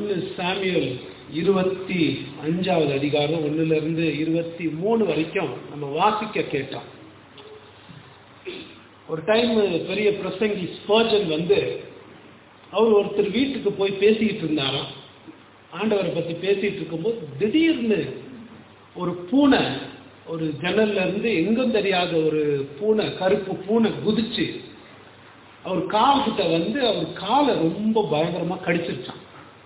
ஒன்று சாமியல் இருபத்தி அஞ்சாவது அதிகாரம் ஒண்ணுல இருந்து இருபத்தி மூணு வரைக்கும் நம்ம வாசிக்க கேட்டோம் ஒரு டைம் பெரிய பிரசங்கி ஸ்பர்ஜன் வந்து அவர் ஒருத்தர் வீட்டுக்கு போய் பேசிக்கிட்டு இருந்தாராம் ஆண்டவரை பத்தி பேசிட்டு இருக்கும்போது திடீர்னு ஒரு பூனை ஒரு ஜன்னல்ல இருந்து எங்கும் தெரியாத ஒரு பூனை கருப்பு பூனை குதிச்சு அவர் கால் கிட்ட வந்து அவர் காலை ரொம்ப பயங்கரமா கடிச்சிருச்சான்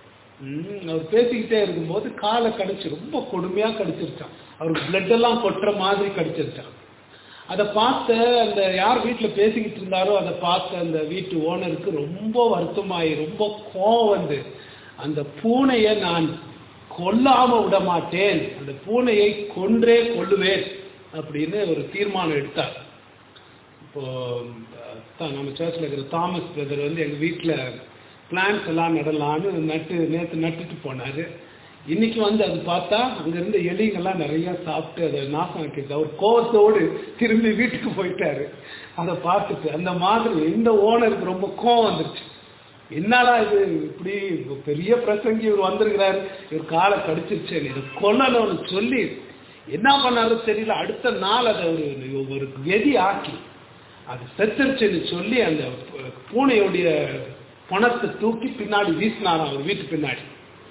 ம், அவர் பேசிக்கிட்டே இருக்கும்போது காலை கடிச்சு ரொம்ப கொடுமையா கடிச்சிருச்சான் அவருக்கு பிளட் எல்லாம் கொட்டுற மாதிரி கடிச்சிருச்சான் அதை பார்த்த அந்த யார் வீட்டில் பேசிக்கிட்டு இருந்தாரோ அதை பார்த்த அந்த வீட்டு ஓனருக்கு ரொம்ப வருத்தமாயி ரொம்ப கோவம் வந்து அந்த பூனையை நான் கொல்லாம விட மாட்டேன் அந்த பூனையை கொன்றே கொல்லுவேன் அப்படின்னு ஒரு தீர்மானம் எடுத்தார் இப்போ அஹ், நம்ம சர்ச்சில் இருக்கிற தாமஸ் பிரதர் வந்து எங்கள் வீட்டில் பிளான்ஸ் எல்லாம் நடலான்னு நட்டு நேற்று நட்டுட்டு போனார் இன்னைக்கு வந்து அது பார்த்தா அங்கிருந்த எலிங்கெல்லாம் நிறைய சாப்பிட்டு அதை நாசம் ஆக்கிடுது அவர் கோவத்தோடு திரும்பி வீட்டுக்கு போயிட்டாரு அதை பார்த்துட்டு அந்த மாதிரி இந்த ஓனருக்கு ரொம்ப கோவம் வந்துருச்சு என்னடா இது இப்படி பெரிய பிரசங்கி இவர் வந்திருக்கிறாரு இவர் காலை கடிச்சிருச்சு இதை கொல்லணும்னு சொல்லி என்ன பண்ணாரோ தெரியல அடுத்த நாள் அதை ஒரு ஒரு வெதி ஆக்கி அது செத்துருச்சுன்னு சொல்லி அந்த பூனையுடைய பணத்தை தூக்கி பின்னாடி வீசினாராம் அவர் வீட்டு பின்னாடி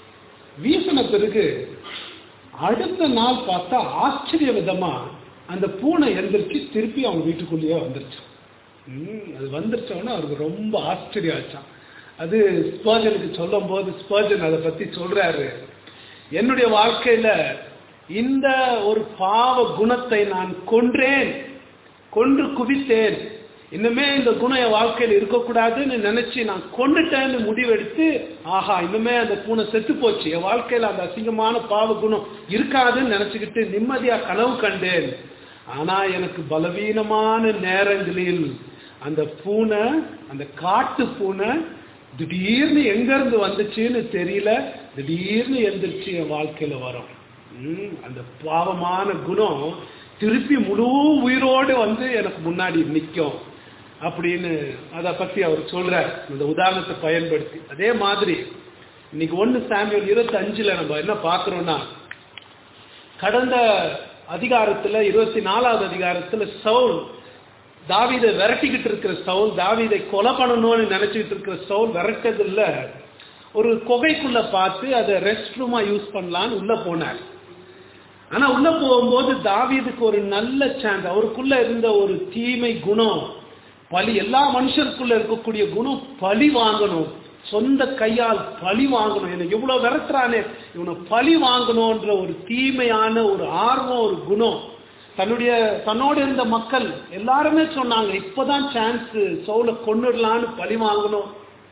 வீசின பிறகு அடுத்த நாள் பார்த்தா ஆச்சரிய விதமா அந்த பூனை எந்திரிச்சு திருப்பி அவங்க வீட்டுக்குள்ளேயே வந்துருச்சு ம், அது வந்துருச்சோன்னா அவருக்கு ரொம்ப ஆச்சரியம் ஆச்சான் அது ஸ்பர்ஜனுக்கு சொல்லும் போது ஸ்பர்ஜன் அதை பத்தி சொல்றாரு என்னுடைய வாழ்க்கையில இந்த ஒரு பாவ குணத்தை நான் கொன்றேன் கொன்று குவித்தேன் இன்னுமே இந்த குணம் என் வாழ்க்கையில் இருக்கக்கூடாதுன்னு நினைச்சு நான் கொண்டுட்டேன்னு முடிவெடுத்து ஆஹா இன்னுமே அந்த பூனை செத்து போச்சு என் வாழ்க்கையில அந்த அசிங்கமான பாவ குணம் இருக்காதுன்னு நினைச்சுக்கிட்டு நிம்மதியா கனவு கண்டேன் ஆனா எனக்கு பலவீனமான நேரங்களில் அந்த பூனை அந்த காட்டு பூனை திடீர்னு எங்க இருந்து வந்துச்சுன்னு தெரியல திடீர்னு எந்திரிச்சு என் வாழ்க்கையில வரும் ம், அந்த பாவமான குணம் திருப்பி முழு உயிரோடு வந்து எனக்கு முன்னாடி நிற்கும் அப்படின்னு அதை பத்தி அவர் சொல்றார் இந்த உதாரணத்தை பயன்படுத்தி அதே மாதிரி இன்னைக்கு ஒன்னு சாமியல் இருபத்தி அஞ்சுல நம்ம என்ன பார்க்கிறோம்னா கடந்த அதிகாரத்துல இருபத்தி நாலாவது அதிகாரத்துல சவுல் தாவீதை விரட்டிக்கிட்டு இருக்கிற சவுல் தாவீதை கொலை பண்ணணும்னு நினைச்சிட்டு இருக்கிற சவுல் விரட்டதில்ல ஒரு குகைக்குள்ள பார்த்து அதை ரெஸ்ட் ரூமா யூஸ் பண்ணலான்னு உள்ள போனார் ஆனா உள்ள போகும்போது தாவீதுக்கு ஒரு நல்ல சான்ஸ் அவருக்குள்ள இருந்த ஒரு தீமை குணம் பழி எல்லா மனுஷருக்குள்ள இருக்கக்கூடிய குணம் பழி வாங்கணும் சொந்த கையால் பழி வாங்கணும் என்ன இவ்வளவு விரட்டுறானே இவனை பழி வாங்கணும்ன்ற ஒரு தீமையான ஒரு ஆர்வம் ஒரு குணம் தன்னுடைய தன்னோடு இருந்த மக்கள் எல்லாருமே சொன்னாங்க இப்பதான் சான்ஸ் சவுல கொண்டுடலான்னு பழி வாங்கணும்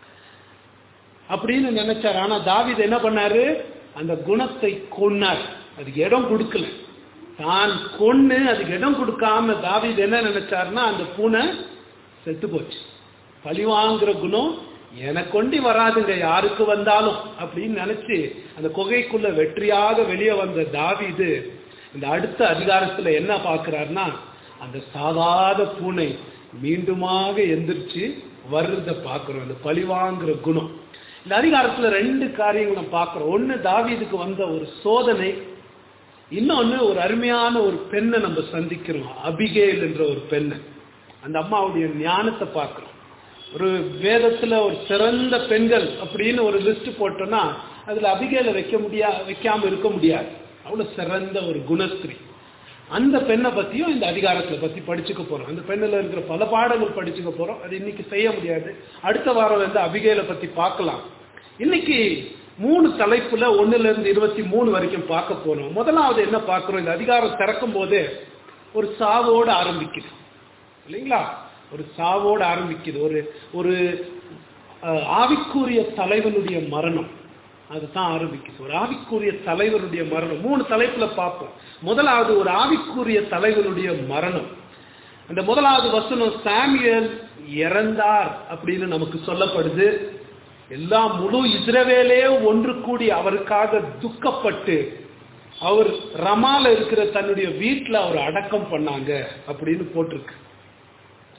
அப்படின்னு நினைச்சார் ஆனா தாவீது என்ன பண்ணாரு அந்த குணத்தை கொன்னார் அதுக்கு இடம் கொடுக்கல தான் கொன்னு அதுக்கு இடம் கொடுக்காம தாவீது என்ன நினைச்சாருன்னா அந்த பூனை செத்து போச்சு பழி வாங்குற குணம் எனக்கு கொண்டு வராதுங்க யாருக்கு வந்தாலும் அப்படின்னு நினைச்சு அந்த குகைக்குள்ள வெற்றியாக வெளியே வந்த தாவீது இந்த அடுத்த அதிகாரத்துல என்ன பார்க்கிறாருன்னா அந்த சாகாத பூனை மீண்டுமாக எந்திரிச்சு வர்றத பார்க்கிறோம் அந்த பழி வாங்குற குணம் இந்த அதிகாரத்துல ரெண்டு காரியங்களை பார்க்கிறோம் ஒண்ணு தாவீதுக்கு வந்த ஒரு சோதனை இன்னொன்னு ஒரு அருமையான ஒரு பெண்ணை நம்ம சந்திக்கிறோம் அபிகேல் என்ற ஒரு பெண்ணை அந்த அம்மாவுடைய ஞானத்தை பார்க்கிறோம் ஒரு வேதத்துல ஒரு சிறந்த பெண்கள் அப்படின்னு ஒரு லிஸ்ட் போட்டோம்னா அதுல அபிகேல வைக்க முடியா வைக்காம இருக்க முடியாது அவ்வளவு சிறந்த ஒரு குணஸ்திரி அந்த பெண்ணை பத்தியும் இந்த அதிகாரத்தை பத்தி படிச்சுக்க போறோம் அந்த பெண்ணில் இருக்கிற பல பாடங்கள் படிச்சுக்க போறோம் அது இன்னைக்கு செய்ய முடியாது அடுத்த வாரம் வந்து அபிகேல பத்தி பார்க்கலாம் இன்னைக்கு மூணு தலைப்புல ஒண்ணுல இருந்து இருபத்தி மூணு வரைக்கும் பார்க்க போறோம் முதலாவது என்ன பார்க்கிறோம் இந்த அதிகாரம் திறக்கும் போதே ஒரு சாவோடு ஆரம்பிக்குது இல்லைங்களா ஒரு சாவோடு ஆரம்பிக்குது ஒரு ஒரு அஹ், ஆவிக்குரிய தலைவனுடைய மரணம் அதுதான் ஆரம்பிக்குது ஒரு ஆவிக்குரிய தலைவனுடைய மரணம் மூணு தலைப்புல பார்ப்போம் முதலாவது ஒரு ஆவிக்குரிய தலைவனுடைய மரணம் அந்த முதலாவது வசனம் சாமியல் இறந்தார் அப்படின்னு நமக்கு சொல்லப்படுது எல்லா முழு இஸ்ரவேலே ஒன்று கூடி அவருக்காக துக்கப்பட்டு அவர் ரமால இருக்கிற தன்னுடைய வீட்டுல அவர் அடக்கம் பண்ணாங்க அப்படின்னு போட்டிருக்கு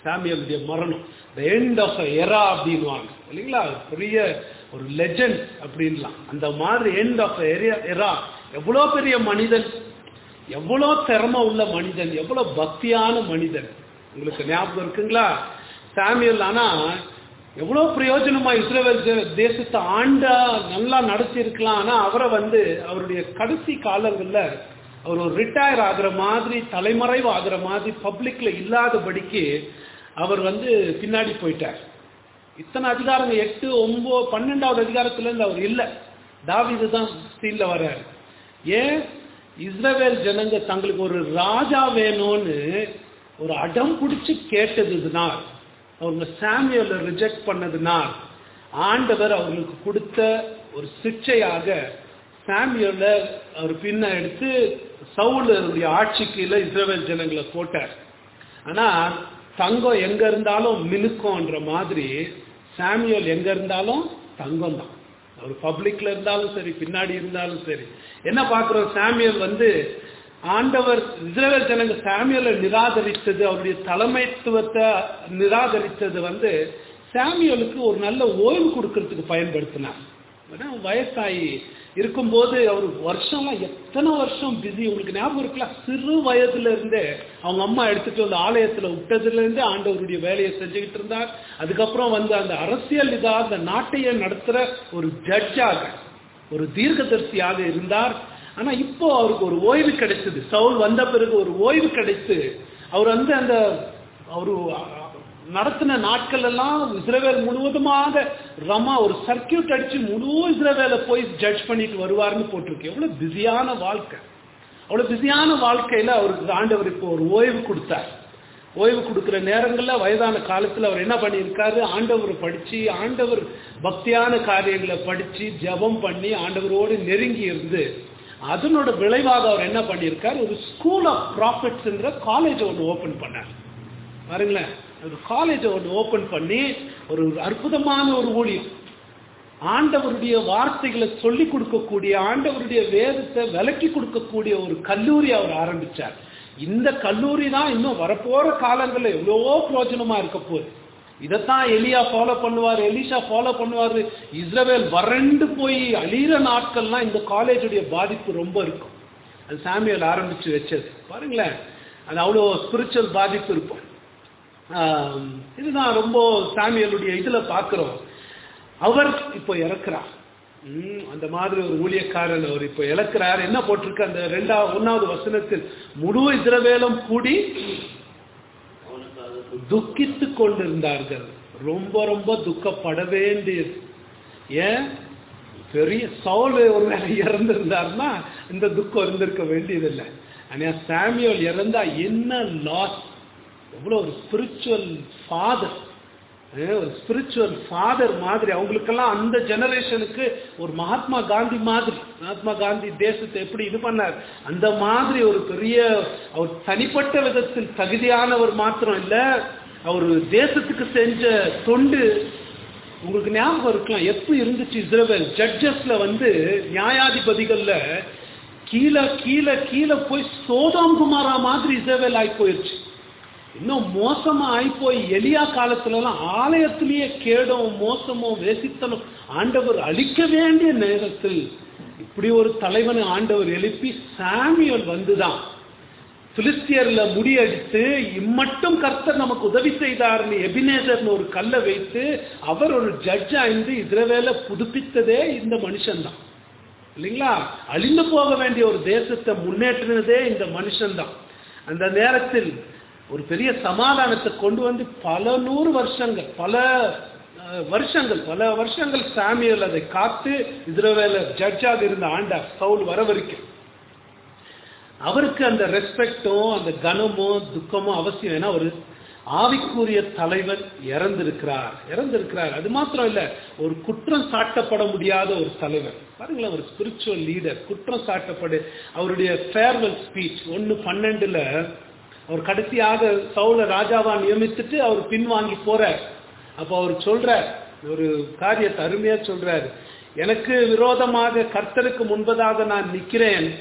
சாமியலுடைய மரணம் த எண்ட் ஆஃப் எரா அப்படின்வாங்க இல்லைங்களா பெரிய ஒரு லெஜண்ட் அப்படின்லாம் அந்த மாதிரி எண்ட் ஆஃப் எரா எவ்வளோ பெரிய மனிதன் எவ்வளோ திறமை உள்ள மனிதன் எவ்வளோ பக்தியான மனிதன் உங்களுக்கு ஞாபகம் இருக்குங்களா சாமியல் ஆனா எவ்வளோ பிரயோஜனமா இஸ்ரேல் தே- தேசத்தை ஆண்டா நல்லா நடத்தி இருக்கலாம் ஆனா அவரை வந்து அவருடைய கடைசி காலங்கள்ல அவர் ஒரு ரிட்டையர் ஆகுற மாதிரி தலைமறைவு ஆகுற மாதிரி பப்ளிக்ல இல்லாதபடிக்கு அவர் வந்து பின்னாடி போயிட்டார் இத்தனை அதிகாரங்க எட்டு ஒன்பது பன்னெண்டாவது அதிகாரத்துல இருந்து அவர் இல்லை தாவீது தான் சீன்ல வர்றாரு ஏன் இஸ்ரவேல் ஜனங்க தங்களுக்கு ஒரு ராஜா வேணும்னு ஒரு அடம் பிடிச்சு கேட்டதுனால் அவங்க சாமியலை ரிஜெக்ட் பண்ணதுனால் ஆண்டவர் அவர்களுக்கு கொடுத்த ஒரு சிக்ஷையாக சாமியலை அவர் பின்ன எடுத்து சவுலுடைய ஆட்சிக்குள்ள இஸ்ரவேல் ஜனங்களை போட்டார் ஆனா தங்கம் எங்க இருந்தாலும் மினுக்கம்ன்ற மாதிரி சாமியல் எங்க இருந்தாலும் தங்கம் தான் அவர் பப்ளிக்ல இருந்தாலும் சரி பின்னாடி இருந்தாலும் சரி என்ன பார்க்கிறோம் சாமியல் வந்து ஆண்டவர் இஸ்ரவேல் ஜனங்க சாமியலை நிராகரித்தது அவருடைய தலைமைத்துவத்தை நிராகரித்தது வந்து சாமியலுக்கு ஒரு நல்ல ஓய்வு கொடுக்கறதுக்கு பயன்படுத்தினார் ஏன்னா வயசாகி இருக்கும்போது அவர் வருஷம்லாம் எத்தனை வருஷம் பிஸி உங்களுக்கு ஞாபகம் இருக்கலாம் சிறு வயதுல இருந்தே அவங்க அம்மா எடுத்துட்டு வந்து ஆலயத்துல விட்டதுல இருந்தே ஆண்டவருடைய வேலையை செஞ்சுக்கிட்டு இருந்தார் அதுக்கப்புறம் வந்து அந்த அரசியல் இதா அந்த நாட்டையே நடத்துற ஒரு ஜட்ஜாக ஒரு தீர்க்கதரிசியாக இருந்தார் ஆனா இப்போ அவருக்கு ஒரு ஓய்வு கிடைச்சது சவுல் வந்த பிறகு ஒரு ஓய்வு கிடைத்து அவர் வந்து அந்த அவரு நடத்தின நாட்கள் எல்லாம் இஸ்ரவேல் முழுவதுமாக ரமா ஒரு சர்க்கியூட் அடிச்சு முழு இஸ்ரவேலை போய் ஜட்ஜ் பண்ணிட்டு வருவார்னு போட்டிருக்கு எவ்வளவு பிஸியான வாழ்க்கை அவ்வளவு பிஸியான வாழ்க்கையில அவருக்கு ஆண்டவர் இப்போ ஒரு ஓய்வு கொடுத்தார் ஓய்வு கொடுக்கிற நேரங்கள்ல வயதான காலத்துல அவர் என்ன பண்ணியிருக்காரு ஆண்டவர் படிச்சு ஆண்டவர் பக்தியான காரியங்களை படிச்சு ஜெபம் பண்ணி ஆண்டவரோடு நெருங்கி இருந்து அதனோட விளைவாக அவர் என்ன பண்ணியிருக்காரு ஒரு ஸ்கூல் ஆஃப் ப்ராஃபிட்ஸ்ன்ற காலேஜ் ஒன்று ஓபன் பண்ணார் பாருங்களேன் ஒரு காலேஜ் ஒன்று ஓபன் பண்ணி ஒரு அற்புதமான ஒரு ஊழியம் ஆண்டவருடைய வார்த்தைகளை சொல்லி கொடுக்கக்கூடிய ஆண்டவருடைய வேதத்தை விலக்கி கொடுக்கக்கூடிய ஒரு கல்லூரி அவர் ஆரம்பிச்சார் இந்த கல்லூரி தான் இன்னும் வரப்போற காலங்களில் எவ்வளவோ பிரயோஜனமா இருக்க போகுது இதைத்தான் எலியா ஃபாலோ பண்ணுவார் எலிஷா ஃபாலோ பண்ணுவார் இஸ்ரவேல் வறண்டு போய் அழிகிற நாட்கள்லாம் இந்த காலேஜுடைய பாதிப்பு ரொம்ப இருக்கும் அது சாமியல் ஆரம்பிச்சு வச்சது பாருங்களேன் அது அவ்வளோ ஸ்பிரிச்சுவல் பாதிப்பு இருக்கும் ஆம், இதுதான் ரொம்ப சாமியலுடைய இதுல பார்க்கிறோம் அவர் இப்போ இறக்குறார் ம், அந்த மாதிரி ஒரு ஊழியக்காரன் அவர் இப்போ இழக்கிறார் என்ன போட்டிருக்கு அந்த ரெண்டா ஒன்னாவது வசனத்தில் முழு இஸ்ரவேலும் கூடி துக்கித்து கொண்டிருந்தார்கள் ரொம்ப ரொம்ப துக்கப்பட வேண்டியது ஏன் பெரிய சவுல் ஒருவேளை இறந்திருந்தாருன்னா இந்த துக்கம் இருந்திருக்க வேண்டியதில்லை ஆனா சாமியோல் இறந்தா என்ன லாஸ் எவ்வளவு ஒரு ஸ்பிரிச்சுவல் ஃபாதர் ஒரு ஸ்பிரிச்சுவல் ஃபாதர் மாதிரி அவங்களுக்கெல்லாம் அந்த ஜெனரேஷனுக்கு ஒரு மகாத்மா காந்தி மாதிரி மகாத்மா காந்தி தேசத்தை எப்படி இது பண்ணார் அந்த மாதிரி ஒரு பெரிய அவர் தனிப்பட்ட விதத்தில் தகுதியானவர் மாத்திரம் இல்ல அவர் தேசத்துக்கு செஞ்ச தொண்டு உங்களுக்கு ஞாபகம் இருக்கலாம் எப்படி இருந்துச்சு இஸ்ரேல் ஜட்ஜஸ்ல வந்து நியாயாதிபதிகள்ல கீழே கீழே கீழே போய் சோதாம் குமாரா மாதிரி இஸ்ரேல் ஆகி போயிருச்சு இன்னும் மோசமா ஆயிப்போய் எலியா காலத்துல எல்லாம் ஆலயத்திலேயே கேடும் மோசமோ வேசித்தனும் ஆண்டவர் அழிக்க வேண்டிய நேரத்தில் இப்படி ஒரு தலைவனை ஆண்டவர் எழுப்பி சாமியல் வந்துதான் பிலிஸ்தியர்ல முடியடித்து இம்மட்டும் கர்த்தர் நமக்கு உதவி செய்தார்னு எபினேசர்னு ஒரு கல்லை வைத்து அவர் ஒரு ஜட்ஜா இருந்து இஸ்ரவேல புதுப்பித்ததே இந்த மனுஷன்தான் இல்லைங்களா அழிந்து போக வேண்டிய ஒரு தேசத்தை முன்னேற்றினதே இந்த மனுஷன்தான் அந்த நேரத்தில் ஒரு பெரிய சமாதானத்தை கொண்டு வந்து பல நூறு வருஷங்கள் பல அஹ், வருஷங்கள் பல வருஷங்கள் சாமியல் அதை காத்து இஸ்ரவேல ஜட்ஜாக இருந்த ஆண்டார் சவுல் வர வரைக்கும் அவருக்கு அந்த ரெஸ்பெக்டும் அந்த கனமும் துக்கமும் அவசியம் ஏன்னா ஒரு ஆவிக்குரிய தலைவர் இறந்திருக்கிறார் இறந்திருக்கிறார் அது மாத்திரம் இல்ல ஒரு குற்றம் சாட்டப்பட முடியாத ஒரு தலைவர் பாருங்களேன் ஒரு ஸ்பிரிச்சுவல் லீடர் குற்றம் சாட்டப்படு அவருடைய ஃபேர்வெல் ஸ்பீச் ஒன்னு பன்னெண்டுல அவர் கடைசியாக சவுல ராஜாவா நியமித்துட்டு அவர் பின்வாங்கி போறார் அப்போ அவர் சொல்றார் ஒரு காரியத்தை அருமையா சொல்றாரு எனக்கு விரோதமாக கர்த்தருக்கு முன்பதாக நான் நிக்கிறேன்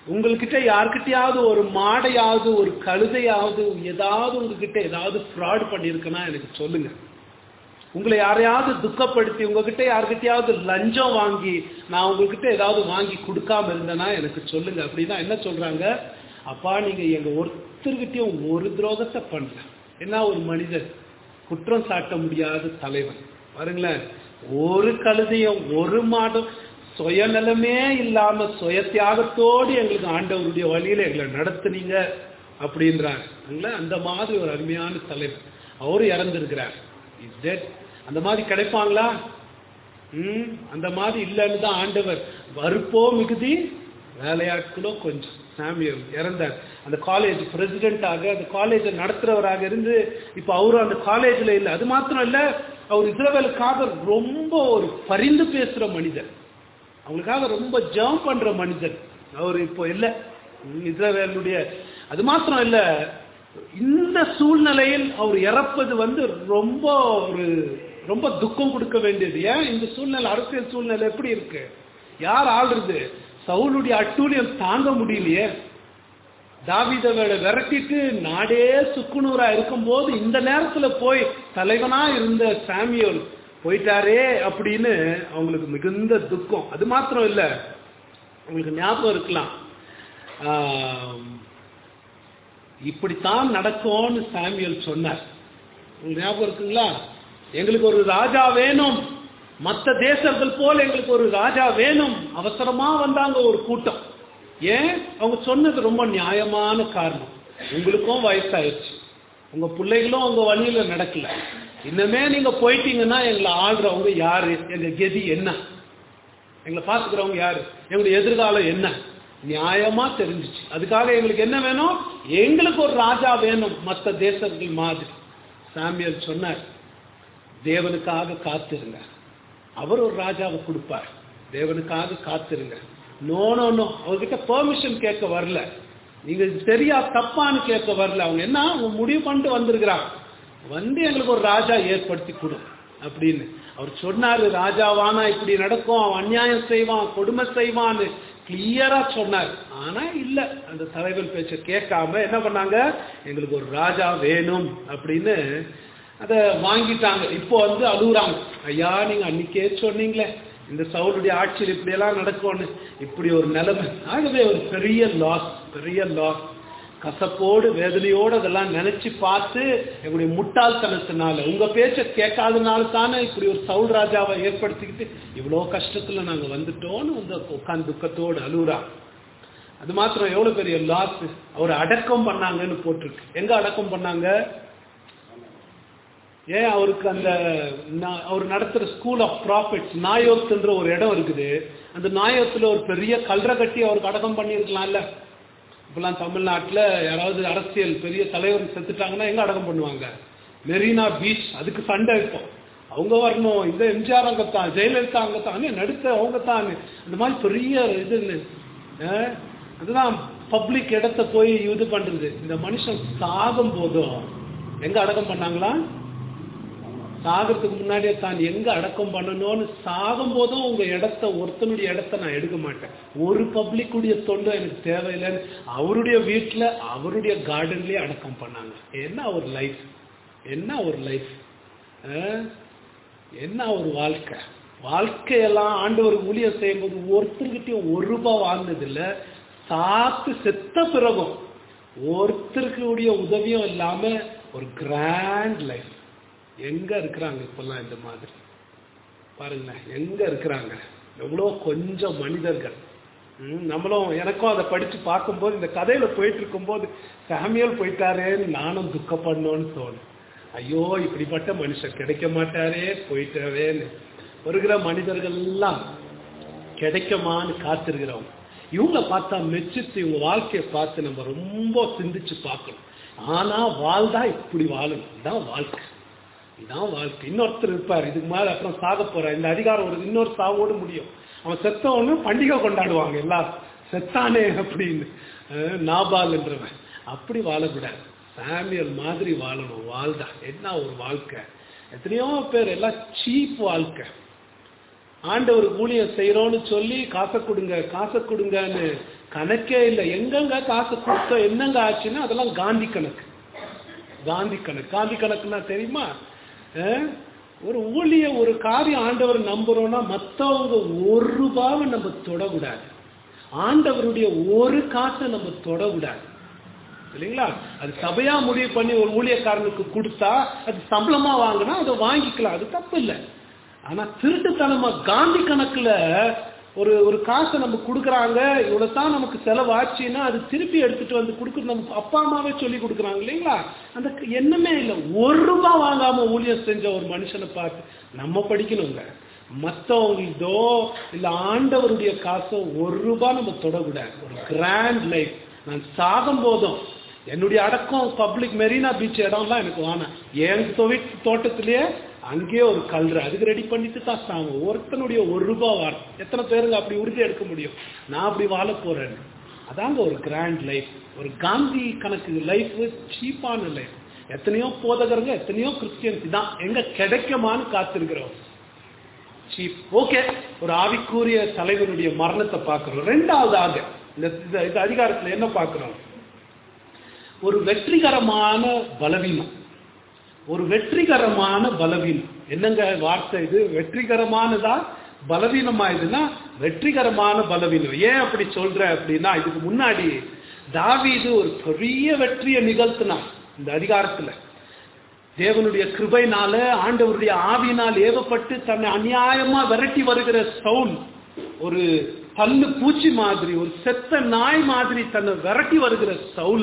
உங்கள்கிட்ட யார்கிட்டயாவது ஒரு மாடையாவது ஒரு கழுதையாவது ஏதாவது உங்ககிட்ட ஏதாவது ஃப்ராட் பண்ணியிருக்குன்னா எனக்கு சொல்லுங்க உங்களை யாரையாவது துக்கப்படுத்தி உங்ககிட்ட யார்கிட்டயாவது லஞ்சம் வாங்கி நான் உங்ககிட்ட ஏதாவது வாங்கி கொடுக்காம இருந்தேன்னா எனக்கு சொல்லுங்க அப்படின்னா என்ன சொல்றாங்க அப்பா நீங்க எங்க ஒருத்தர்கிட்டயும் ஒரு துரோகத்தை பண்ணல என்ன ஒரு மனிதர் குற்றம் சாட்ட முடியாத தலைவன் பாருங்களேன் ஒரு கழுதையும் ஒரு மாடும் சுயநலமே இல்லாம சுய தியாகத்தோடு எங்களுக்கு ஆண்டவருடைய வழியில எங்களை நடத்துனீங்க அப்படின்றாங்க அந்த மாதிரி ஒரு அருமையான தலைவர் அவரு இறந்திருக்கிறார் இஸ் டெட் அந்த மாதிரி கிடைப்பாங்களா ம் அந்த மாதிரி இல்லைன்னு தான் ஆண்டவர் வறுப்போ மிகுதி வேலையாட்களோ கொஞ்சம் சாமியல் இறந்தார் அந்த காலேஜ் பிரசிடென்ட்டாக அந்த காலேஜை நடத்துறவராக இருந்து இப்போ அவரும் அந்த காலேஜில் இல்லை அது மாத்திரம் இல்லை அவர் இஸ்ரவேலுக்காக ரொம்ப ஒரு பரிந்து பேசுகிற மனிதர் அவங்களுக்காக ரொம்ப ஜெபம் பண்ற மனிதர் அவர் இப்போ இல்லை இஸ்ரவேலுடைய அது மாத்திரம் இல்லை இந்த சூழ்நிலையில் அவர் இறப்பது வந்து ரொம்ப ஒரு ரொம்ப துக்கம் கொடுக்க வேண்டியது ஏன் இந்த சூழ்நிலை அரசியல் சூழ்நிலை எப்படி இருக்கு யார் ஆள்றது சவுளுடைய அட்டூழியம் தாங்க முடியலையே தாவிதவேளை விரட்டிட்டு நாடே சுக்குநூறா இருக்கும்போது இந்த நேரத்துல போய் தலைவனா இருந்த சாமியோல் போயிட்டாரே அப்படின்னு அவங்களுக்கு மிகுந்த துக்கம் அது மாத்திரம் இல்ல உங்களுக்கு ஞாபகம் இருக்கலாம் இப்படித்தான் நடக்கும்னு சாமியல் சொன்னார் உங்களுக்கு ஞாபகம் இருக்குங்களா எங்களுக்கு ஒரு ராஜா வேணும் மற்ற தேசங்கள் போல எங்களுக்கு ஒரு ராஜா வேணும் அவசரமா வந்தாங்க ஒரு கூட்டம் ஏன் அவங்க சொன்னது ரொம்ப நியாயமான காரணம் உங்களுக்கும் வயசாயிடுச்சு உங்க பிள்ளைகளும் உங்க வழியில நடக்கல இன்னமே நீங்க போயிட்டீங்கன்னா எங்களை ஆள்றவங்க யாரு எங்க கெதி என்ன எங்களை பாத்துக்கிறவங்க யாரு எங்களுடைய எதிர்காலம் என்ன நியாயமா தெரிஞ்சிச்சு அதுக்காக எங்களுக்கு என்ன வேணும் எங்களுக்கு ஒரு ராஜா வேணும் மற்ற தேசங்கள் மாதிரி சாமியல் சொன்னார் தேவனுக்காக காத்திருங்க அவர் ஒரு ராஜாவை கொடுப்பார் தேவனுக்காக காத்திருங்க நோ நோ நோ அவர்கிட்ட பெர்மிஷன் கேட்க வரல நீங்க சரியா தப்பான்னு கேட்க வரல அவங்க என்ன அவங்க முடிவு பண்ணிட்டு வந்திருக்கிறாங்க வந்து எங்களுக்கு ஒரு ராஜா ஏற்படுத்தி கொடு அப்படின்னு அவர் சொன்னாரு ராஜாவானா இப்படி நடக்கும் அவன் அநியாயம் செய்வான் கொடுமை செய்வான்னு கிளியரா சொன்னார் ஆனா இல்ல அந்த தலைவர் பேச்ச கேட்காம என்ன பண்ணாங்க எங்களுக்கு ஒரு ராஜா வேணும் அப்படின்னு அதை வாங்கிட்டாங்க இப்போ வந்து அழுகுறாங்க ஐயா நீங்க அன்னைக்கே சொன்னீங்களே இந்த சவுளுடைய ஆட்சியில் இப்படியெல்லாம் நடக்கும்னு இப்படி ஒரு நிலைமை ஆகவே ஒரு பெரிய லாஸ் பெரிய லாஸ் கசப்போடு வேதனையோடு அதெல்லாம் நினைச்சு பார்த்து எங்களுடைய முட்டாள்தனத்தினால உங்க பேச்ச கேட்காதனால தானே இப்படி ஒரு சவுல் ராஜாவை ஏற்படுத்திக்கிட்டு இவ்வளோ கஷ்டத்துல நாங்க வந்துட்டோம்னு வந்து உட்காந்து துக்கத்தோடு அழுகுறா அது மாத்திரம் எவ்வளவு பெரிய லாஸ் அவர் அடக்கம் பண்ணாங்கன்னு போட்டிருக்கு எங்க அடக்கம் பண்ணாங்க ஏன் அவருக்கு அந்த அவர் நடத்துற ஸ்கூல் ஆஃப் ப்ராஃபிட்ஸ் நாயோத்துன்ற ஒரு இடம் இருக்குது அந்த நாயோத்துல ஒரு பெரிய கல்ற கட்டி அவருக்கு அடக்கம் பண்ணியிருக்கலாம்ல இப்பெல்லாம் தமிழ்நாட்டில் யாராவது அரசியல் பெரிய தலைவர் செத்துட்டாங்கன்னா எங்க அடக்கம் பண்ணுவாங்க மெரினா பீச் அதுக்கு சண்டை இப்போ அவங்க வரணும் இந்த எம்ஜிஆர் அங்கத்தான் ஜெயலலிதா அங்கத்தான் நடுத்த அவங்க தான் அந்த மாதிரி பெரிய இது அதுதான் பப்ளிக் இடத்த போய் இது பண்றது இந்த மனுஷன் சாகும் போதும் எங்க அடக்கம் பண்ணாங்களா சாகிறதுக்கு முன்னாடியே தான் எங்க அடக்கம் பண்ணணும்னு சாகும் போதும் உங்க இடத்த ஒருத்தனுடைய இடத்த நான் எடுக்க மாட்டேன் ஒரு பப்ளிக்குடைய தொண்டு எனக்கு தேவையில்லைன்னு அவருடைய வீட்டுல அவருடைய கார்டன்லயே அடக்கம் பண்ணாங்க என்ன ஒரு லைஃப் என்ன ஒரு லைஃப் என்ன ஒரு வாழ்க்கை வாழ்க்கையெல்லாம் ஆண்டவர் ஊழியம் செய்யும்போது ஒருத்தர்கிட்டயும் ஒரு ரூபாய் வாங்கினது இல்ல சாத்து செத்த பிறகும் ஒருத்தருக்குடைய உதவியும் இல்லாம ஒரு கிராண்ட் லைஃப் எங்க இருக்கிறாங்க இப்பெல்லாம் இந்த மாதிரி பாருங்களேன் எங்க இருக்கிறாங்க எவ்வளோ கொஞ்சம் மனிதர்கள் நம்மளும் எனக்கும் அதை படிச்சு பார்க்கும்போது இந்த கதையில போயிட்டு இருக்கும்போது சாமியல் போயிட்டாரேன்னு நானும் துக்கப்படணும்னு தோணும் ஐயோ இப்படிப்பட்ட மனுஷன் கிடைக்க மாட்டாரே போயிட்டாரேன்னு வருகிற மனிதர்கள் எல்லாம் கிடைக்குமான்னு காத்திருக்கிறவங்க இவங்கள பார்த்தா மெச்சித்து இவங்க வாழ்க்கையை பார்த்து நம்ம ரொம்ப சிந்திச்சு பார்க்கணும் ஆனா வாழ்ந்தா இப்படி வாழணும் இதுதான் வாழ்க்கை இதான் வாழ்க்கை இன்னொருத்தர் இருப்பார் இதுக்கு மேல அப்புறம் சாக போற இந்த அதிகாரம் ஒரு இன்னொரு சாவோடு முடியும் அவன் செத்தவனு பண்டிகை கொண்டாடுவாங்க எல்லாரும் செத்தானே அப்படின்னு நாபால் என்றவன் அப்படி வாழக்கூடாது சாமியல் மாதிரி வாழணும் வாழ்தா என்ன ஒரு வாழ்க்கை எத்தனையோ பேர் எல்லாம் சீப் வாழ்க்கை ஆண்டவருக்கு ஊழியம் செய்யறோம்னு சொல்லி காசை கொடுங்க காசை கொடுங்கன்னு கணக்கே இல்லை எங்கெங்க காசு கொடுத்தோம் என்னங்க ஆச்சுன்னா அதெல்லாம் காந்தி கணக்கு காந்தி கணக்கு காந்தி கணக்குன்னா தெரியுமா அஹ், ஒரு ஊழிய ஒரு காரியம் ஆண்டவர் நம்புறோம்னா மத்தவங்க ஒரு ரூபாவை நம்ம தொடக்கூடாது ஆண்டவருடைய ஒரு காசை நம்ம தொடக்கூடாது இல்லைங்களா அது சபையா முடிவு பண்ணி ஒரு ஊழியக்காரனுக்கு கொடுத்தா அது சம்பளமா வாங்கினா அதை வாங்கிக்கலாம் அது தப்பு இல்லை ஆனா திருட்டுத்தனமா காந்தி கணக்குல ஒரு ஒரு காசை நம்ம கொடுக்குறாங்க இவ்வளவு தான் நமக்கு செலவாச்சுன்னா அது திருப்பி எடுத்துட்டு வந்து கொடுக்குறது நம்ம அப்பா அம்மாவே சொல்லி கொடுக்குறாங்க இல்லைங்களா அந்த க- எண்ணமே இல்லை ஒரு ரூபாய் வாங்காம ஊழியம் செஞ்ச ஒரு மனுஷனை பார்த்து நம்ம படிக்கணுங்க மற்றவங்களதோ இல்ல ஆண்டவருடைய காசோ ஒரு ரூபாய் நம்ம தொடக்கூடாது ஒரு கிராண்ட் லைஃப் நான் சாகும் போதும் என்னுடைய அடக்கம் பப்ளிக் மெரினா பீச் இடம்லாம் எனக்கு வேணாம் என் தொழில் தோட்டத்திலேயே அங்கேயே ஒரு கல்ற அதுக்கு ரெடி பண்ணிட்டு தான் சாகும் ஒருத்தனுடைய ஒரு ரூபாய் வாரம் எத்தனை பேருங்க அப்படி உறுதி எடுக்க முடியும் நான் அப்படி வாழ போறேன் அதாங்க ஒரு கிராண்ட் லைஃப் ஒரு காந்தி கணக்கு லைஃப் சீப்பான லைஃப் எத்தனையோ போதகருங்க எத்தனையோ கிறிஸ்டியன்ஸ் தான் எங்க கிடைக்குமான்னு காத்திருக்கிறோம் சீப் ஓகே ஒரு ஆவிக்குரிய தலைவனுடைய மரணத்தை பார்க்கிறோம் ரெண்டாவதாக இந்த இந்த- இந்த அதிகாரத்துல என்ன பார்க்கிறோம் ஒரு வெற்றிகரமான பலவீனம் ஒரு வெற்றிகரமான பலவீனம் என்னங்க வார்த்தை இது வெற்றிகரமானதா பலவீனமாயுதுன்னா வெற்றிகரமான பலவீனம் ஏன் அப்படி சொல்ற அப்படின்னா இதுக்கு முன்னாடி தாவீது ஒரு பெரிய வெற்றியை நிகழ்த்தினான் இந்த அதிகாரத்துல தேவனுடைய கிருபைனால ஆண்டவருடைய ஆவியினால் ஏவப்பட்டு தன்னை அநியாயமா விரட்டி வருகிற சவுல் ஒரு பல்லு பூச்சி மாதிரி ஒரு செத்த நாய் மாதிரி தன்னை விரட்டி வருகிற சவுல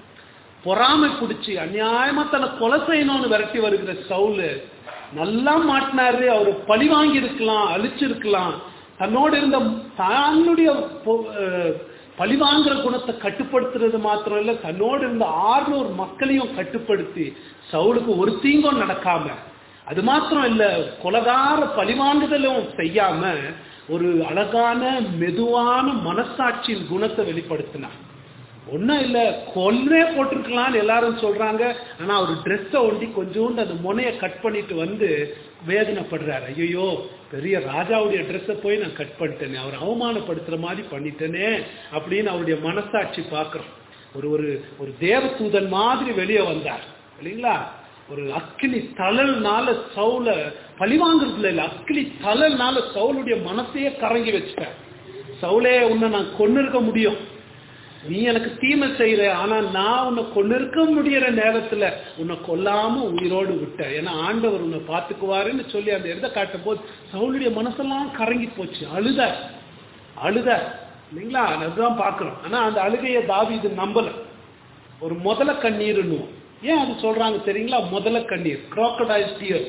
பொறாமை பிடிச்சி அநியாயமா தன்னை கொலை செய்யணும்னு விரட்டி வருகிற சவுலு நல்லா மாட்டினாரு அவர் பழி வாங்கி இருக்கலாம் அழிச்சிருக்கலாம் தன்னோட இருந்த தன்னுடைய பொ- அஹ், பழி வாங்குற குணத்தை கட்டுப்படுத்துறது மாத்திரம் இல்ல தன்னோடு இருந்த ஆறுநூறு மக்களையும் கட்டுப்படுத்தி சவுலுக்கு ஒரு தீங்கும் நடக்காம அது மாத்திரம் இல்ல கொலகார பழிவாங்குதலும் செய்யாம ஒரு அழகான மெதுவான மனசாட்சியின் குணத்தை வெளிப்படுத்தினார் ஒன்றும் இல்லை கொல்லே போட்டிருக்கலாம்னு எல்லாரும் சொல்றாங்க ஆனா அவர் ட்ரெஸ்ஸை ஒண்டி கொஞ்சோண்டு அந்த முனையை கட் பண்ணிட்டு வந்து வேதனைப்படுறாரு ஐயோ பெரிய ராஜாவுடைய ட்ரெஸ்ஸை போய் நான் கட் பண்ணிட்டேனே அவர் அவமானப்படுத்துற மாதிரி பண்ணிட்டேனே அப்படின்னு அவருடைய மனசாட்சி பார்க்கிறோம் ஒரு ஒரு ஒரு தேவதூதன் மாதிரி வெளியே வந்தார் இல்லைங்களா ஒரு அக்கினி தழல்னால சவுல பழிவாங்குறதுல இல்ல அக்கினி தழல்னால சவுளுடைய மனசையே கரங்கி வச்சுட்டார் சவுலே உன்னை நான் கொண்டு இருக்க முடியும் நீ எனக்கு தீமை செய்யற ஆனா நான் உன்னை கொண்டிருக்க முடியற நேரத்துல உன்னை கொல்லாம உயிரோடு விட்ட ஏன்னா ஆண்டவர் உன்னை பாத்துக்குவாருன்னு சொல்லி அந்த இடத்த காட்டும் போது சவுளுடைய மனசெல்லாம் கரங்கி போச்சு அழுத அழுத இல்லைங்களா அதுதான் பாக்குறோம் ஆனா அந்த அழுகைய தாவீது நம்பல ஒரு முதல கண்ணீர்னு ஏன் அது சொல்றாங்க தெரியுங்களா முதல கண்ணீர் crocodile tears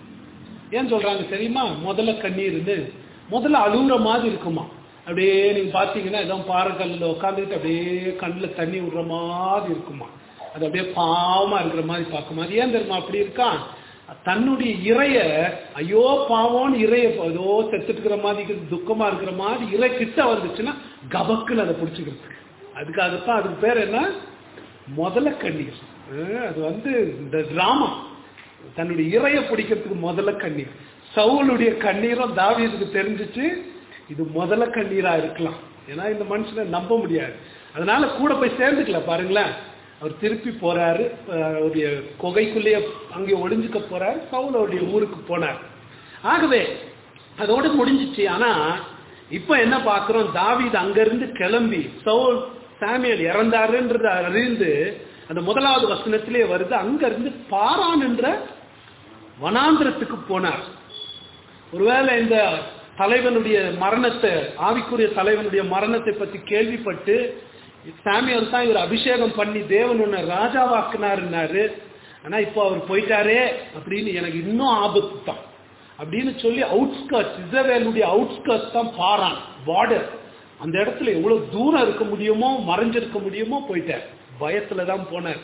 ஏன் சொல்றாங்க தெரியுமா முதல்ல கண்ணீர்னு முதல்ல அழுகுற மாதிரி இருக்குமா அப்படியே நீங்க பாத்தீங்கன்னா ஏதோ பாறைக்கல்ல உட்காந்துக்கிட்டு அப்படியே கண்ணுல தண்ணி விடுற மாதிரி இருக்குமா அது அப்படியே பாவமா இருக்கிற மாதிரி பார்க்குமா அது ஏன் தெரியுமா அப்படி இருக்கான் தன்னுடைய இறைய ஐயோ பாவம்னு இறைய ஏதோ செத்துட்டு இருக்கிற மாதிரி இருக்குது, துக்கமா இருக்கிற மாதிரி இறை கிட்ட வந்துச்சுன்னா கபக்குன்னு அதை பிடிச்சிக்கிறதுக்கு அதுக்காகத்தான் அதுக்கு பேர் என்ன முதல்ல கண்ணீர் அஹ் அது வந்து இந்த டிராமா தன்னுடைய இறைய பிடிக்கிறதுக்கு முதல்ல கண்ணீர் சவுளுடைய கண்ணீரும் தாவீதுக்கு தெரிஞ்சிச்சு இது முதல்ல கண்ணீரா இருக்கலாம் ஏன்னா இந்த மனுஷனை நம்ப முடியாது அதனால கூட போய் சேர்ந்துக்கல பாருங்களேன் அவர் திருப்பி போறாரு அஹ் அவருடைய குகைக்குள்ளேயே அங்கே ஒளிஞ்சுக்க போறாரு சவுல் அவருடைய ஊருக்கு போனார் ஆகவே அதோட முடிஞ்சிச்சு ஆனா இப்ப என்ன பார்க்கிறோம் தாவீது அங்கிருந்து கிளம்பி சவுல் சாமியல் இறந்தாருன்றத அறிந்து அந்த முதலாவது வசனத்திலே வருது அங்க இருந்து பாரான் என்ற வனாந்திரத்துக்கு போனார் ஒருவேளை இந்த தலைவனுடைய மரணத்தை ஆவிக்குரிய தலைவனுடைய மரணத்தை பத்தி கேள்விப்பட்டு சாமியல் தான் இவர் அபிஷேகம் பண்ணி தேவன் உன்னை ராஜாவாக்குனாருன்னாரு ஆனா இப்போ அவர் போயிட்டாரே அப்படின்னு எனக்கு இன்னும் ஆபத்து தான் அப்படின்னு சொல்லி அவுட்ஸ்கர்ட்ஸ் இஸ்ரவேலுடைய அவுட்ஸ்கர்ட்ஸ் தான் பாரான் பார்டர் அந்த இடத்துல எவ்வளவு தூரம் இருக்க முடியுமோ மறைஞ்சிருக்க முடியுமோ போயிட்டார் பயத்துல தான் போனார்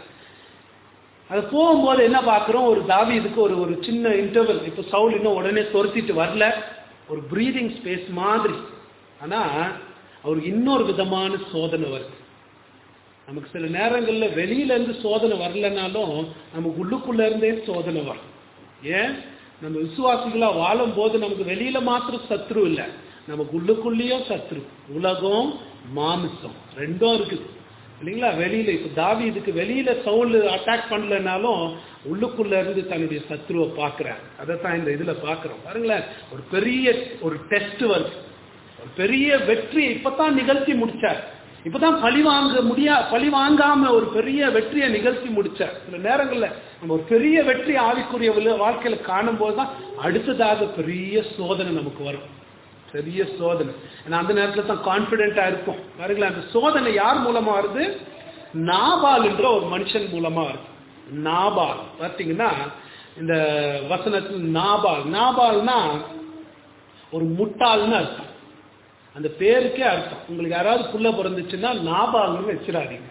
அது போகும்போது என்ன பார்க்குறோம் ஒரு தாவீதுக்கு ஒரு ஒரு சின்ன இன்டர்வல் இப்போ சவுல் இன்னும் உடனே துரத்திட்டு வரல ஒரு ப்ரீதிங் ஸ்பேஸ் மாதிரி ஆனா அவருக்கு இன்னொரு விதமான சோதனை வருது நமக்கு சில நேரங்கள்ல வெளியில இருந்து சோதனை வரலனாலும் நமக்கு உள்ளுக்குள்ள இருந்தே சோதனை வரும் ஏன் நம்ம விசுவாசிகளா வாழும் போது நமக்கு வெளியில மாத்திரம் சத்ரு இல்லை நமக்கு உள்ளுக்குள்ளேயும் சத்ரு உலகம் மாமிசம் ரெண்டும் இருக்குது இல்லைங்களா வெளியில இப்ப தாவி இதுக்கு வெளியில சவுல் அட்டாக் பண்ணலனாலும் உள்ளுக்குள்ள இருந்து தன்னுடைய சத்ருவை பார்க்கிறார் அதைத்தான் இந்த இதுல பார்க்கிறோம் பாருங்களேன் ஒரு பெரிய ஒரு டெஸ்ட் வருது ஒரு பெரிய வெற்றி இப்பதான் நிகழ்த்தி முடிச்சார் இப்பதான் பழி வாங்க முடியா பழி வாங்காம ஒரு பெரிய வெற்றியை நிகழ்த்தி முடிச்சார் சில நேரங்கள்ல நம்ம ஒரு பெரிய வெற்றி ஆவிக்குரிய விழ- வாழ்க்கையில காணும் போதுதான் அடுத்ததாக பெரிய சோதனை நமக்கு வரும் பெரிய சோதனை ஏன்னா அந்த நேரத்துல தான் கான்பிடென்டா இருப்போம் பாருங்களேன் அந்த சோதனை யார் மூலமா வருது நாபால் என்ற ஒரு மனுஷன் மூலமா வருது நாபால் பார்த்தீங்கன்னா இந்த வசனத்தில் நாபால் நாபால்னா ஒரு முட்டாள்னு அர்த்தம் அந்த பேருக்கே அர்த்தம் உங்களுக்கு யாராவது புள்ள பிறந்துச்சுன்னா நாபால்னு வச்சிடாதீங்க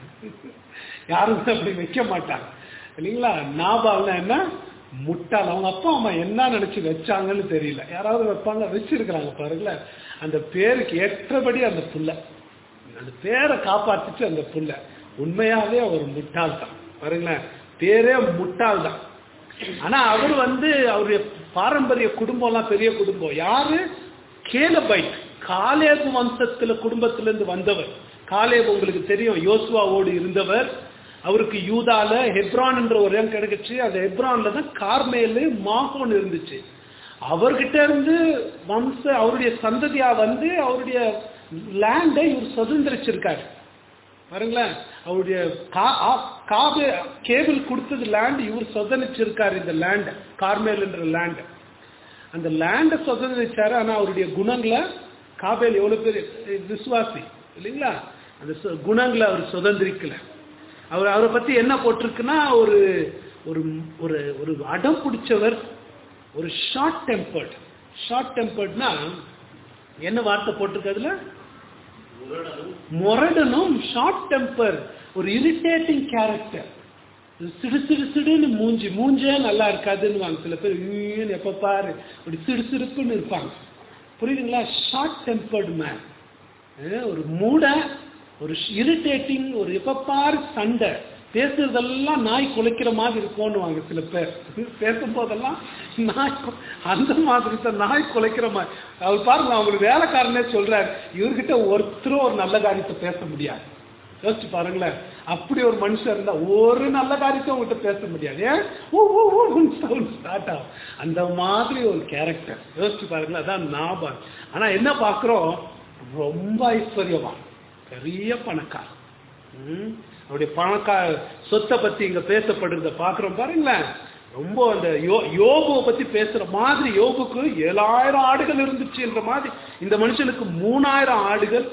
யாருமே அப்படி வைக்க மாட்டாங்க இல்லைங்களா நாபால்னா என்ன முட்டாள் அவங்க அப்பா அம்மா என்ன நினைச்சு வச்சாங்கன்னு தெரியல யாராவது வைப்பாங்க வச்சிருக்கிறாங்க பாருங்களேன் அந்த பேருக்கு ஏற்றபடி அந்த புள்ள அந்த பேரை காப்பாத்துச்சு அந்த புள்ள உண்மையாவே ஒரு முட்டாள் தான் பாருங்களேன் பேரே முட்டாள் தான் ஆனா அவர் வந்து அவருடைய பாரம்பரிய குடும்பம் எல்லாம் பெரிய குடும்பம் யாரு கேலபைட் காலேபு வம்சத்துல குடும்பத்துல இருந்து வந்தவர் காலேபு உங்களுக்கு தெரியும் யோசுவாவோடு இருந்தவர் அவருக்கு யூதால ஹெப்ரான் என்ற ஒரு இடம் கிடைக்குச்சு அந்த ஹெப்ரான்ல தான் கார்மேலு மாகோன் இருந்துச்சு அவர்கிட்ட இருந்து வம்ச அவருடைய சந்ததியா வந்து அவருடைய லேண்டை இவர் சுதந்திரிச்சிருக்காரு பாருங்களேன் அவருடைய கா- ஆ- காபே கேபிள் கொடுத்தது லேண்ட் இவர் சுதந்திரிச்சிருக்காரு இந்த லேண்ட் கார்மேல் என்ற லேண்ட் அந்த லேண்டை சுதந்திரிச்சாரு ஆனா அவருடைய குணங்களை காபேல் எவ்வளவு பேர் விசுவாசி இல்லைங்களா அந்த சு- குணங்களை அவர் சுதந்திரிக்கல அவர் அவரை பத்தி என்ன போட்டிருக்குன்னா ஒரு ஒரு ஒரு ஒரு அடம் பிடிச்சவர் ஒரு ஷார்ட் டெம்பர்ட் ஷார்ட் டெம்பர்ட்னா என்ன வார்த்தை போட்டிருக்கு அதுல முரடனும் ஷார்ட் டெம்பர் ஒரு இரிட்டேட்டிங் கேரக்டர் சிடு சிடு சிடுன்னு மூஞ்சி மூஞ்சே நல்லா இருக்காதுன்னு சில பேர் ஈன்னு எப்ப பாரு அப்படி சிடு சிடுப்புன்னு இருப்பாங்க புரியுதுங்களா ஷார்ட் டெம்பர்டு மேன் ஒரு மூட ஒரு இரிட்டேட்டிங் ஒரு எப்ப பாரு சண்டை பேசுறதெல்லாம் நாய் குலைக்கிற மாதிரி இருக்கும்னுவாங்க சில பேர் பேசும்போதெல்லாம் நாய் கு- அந்த மாதிரி தான் நாய் குலைக்கிற மாதிரி அவர் பாருங்க அவங்களுக்கு வேலைக்காரனே சொல்றாரு இவர்கிட்ட ஒருத்தரும் ஒரு நல்ல காரியத்தை பேச முடியாது யோசிச்சு பாருங்களேன் அப்படி ஒரு மனுஷன் இருந்தா ஒரு நல்ல காரியத்தை உங்ககிட்ட பேச முடியாது ஏன் ஊ, ஊ, ஊன்னு sound start ஆகும் அந்த மாதிரி ஒரு கேரக்டர் யோசிச்சு பாருங்களேன் அதான் நாபால் ஆனா என்ன பார்க்கிறோம் ரொம்ப ஐஸ்வர்யவான் பெரிய பணக்கார் ம், அவருடைய பணக்கார சொத்தை பத்தி இங்க பேசப்படுறத பாக்குறோம் பாருங்களேன் ரொம்ப அந்த யோ யோபுவை பத்தி பேசுற மாதிரி யோபுக்கு ஏழாயிரம் ஆடுகள் இருந்துச்சுன்ற மாதிரி இந்த மனுஷனுக்கு மூணாயிரம் ஆடுகள்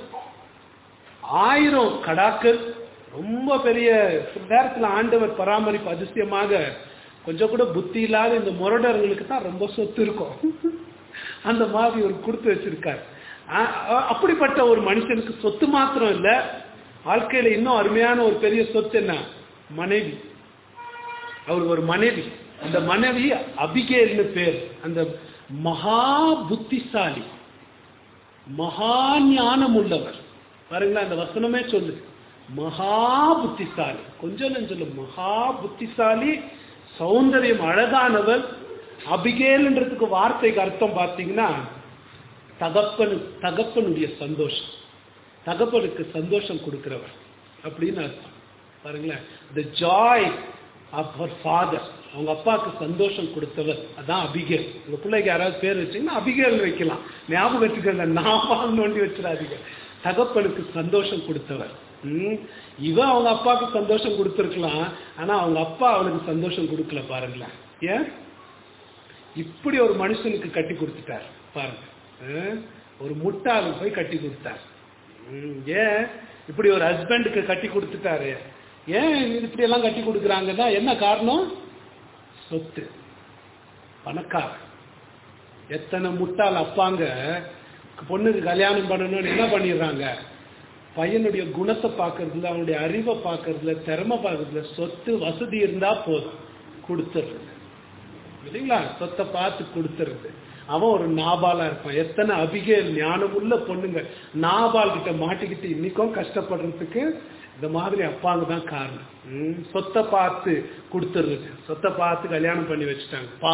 ஆயிரம் கடாக்கள் ரொம்ப பெரிய சில நேரத்துல ஆண்டவர் பராமரிப்பு அதிசயமாக கொஞ்சம் கூட புத்தி இல்லாத இந்த முரடர்களுக்கு தான் ரொம்ப சொத்து இருக்கும் அந்த மாதிரி ஒரு கொடுத்து வச்சிருக்கார் அ- அ- அப்படிப்பட்ட ஒரு மனுஷனுக்கு சொத்து மாத்திரம் இல்ல வாழ்க்கையில இன்னும் அருமையான ஒரு பெரிய சொத்து என்ன மனைவி அவர் ஒரு மனைவி அந்த மனைவி அபிகேல்னு பேர் அந்த மகா புத்திசாலி மகா ஞானம் உள்ளவர் பாருங்களேன் அந்த வசனமே சொல்லுது மகா புத்திசாலி கொஞ்சம் நெஞ்சல மகா புத்திசாலி சௌந்தரியம் அழகானவர் அபிகேல்ன்றதுக்கு வார்த்தைக்கு அர்த்தம் பார்த்தீங்கன்னா தகப்பனு தகப்பனுடைய சந்தோஷம் தகப்பனுக்கு சந்தோஷம் கொடுக்கிறவர் அப்படின்னு அர்த்தம் பாருங்களேன் த ஜாய் ஆஃப் அவர் ஃபாதர் அவங்க அப்பாவுக்கு சந்தோஷம் கொடுத்தவர் அதான் அபிகேல் உங்க பிள்ளைக்கு யாராவது பேர் வச்சீங்கன்னா அபிகேல் வைக்கலாம் ஞாபகம் வச்சுக்கோங்க நாமால் நோண்டி வச்சிடாதீங்க தகப்பனுக்கு சந்தோஷம் கொடுத்தவர் ம், இவ அவங்க அப்பாவுக்கு சந்தோஷம் கொடுத்துருக்கலாம் ஆனா அவங்க அப்பா அவனுக்கு சந்தோஷம் கொடுக்கல பாருங்களேன் ஏன் இப்படி ஒரு மனுஷனுக்கு கட்டி கொடுத்துட்டார் பாருங்க அஹ், ஒரு முட்டாளுக்கு போய் கட்டி கொடுத்தார் ம், ஏன் இப்படி ஒரு ஹஸ்பண்டுக்கு கட்டி கொடுத்துட்டாரு ஏன் இப்படி எல்லாம் கட்டி கொடுக்குறாங்கன்னா என்ன காரணம் சொத்து பணக்காரன் எத்தனை முட்டாள் அப்பாங்க பொண்ணுக்கு கல்யாணம் பண்ணணும்னு என்ன பண்ணிடுறாங்க பையனுடைய குணத்தை பார்க்கறதுல அவனுடைய அறிவை பார்க்கறதுல திறமை பார்க்கறதுல சொத்து வசதி இருந்தா போதும் கொடுத்துடுறது இல்லைங்களா சொத்தை பார்த்து கொடுத்துறது அவன் ஒரு நாபாலா இருப்பான் எத்தனை அபிகேல் ஞானமுள்ள பொண்ணுங்க நாபால் கிட்ட மாட்டிக்கிட்டு இன்னைக்கும் கஷ்டப்படுறதுக்கு இந்த மாதிரி அப்பாங்க தான் காரணம் ம், சொத்தை பார்த்து கொடுத்துடுறது சொத்தை பார்த்து கல்யாணம் பண்ணி வச்சுட்டாங்க பாவம்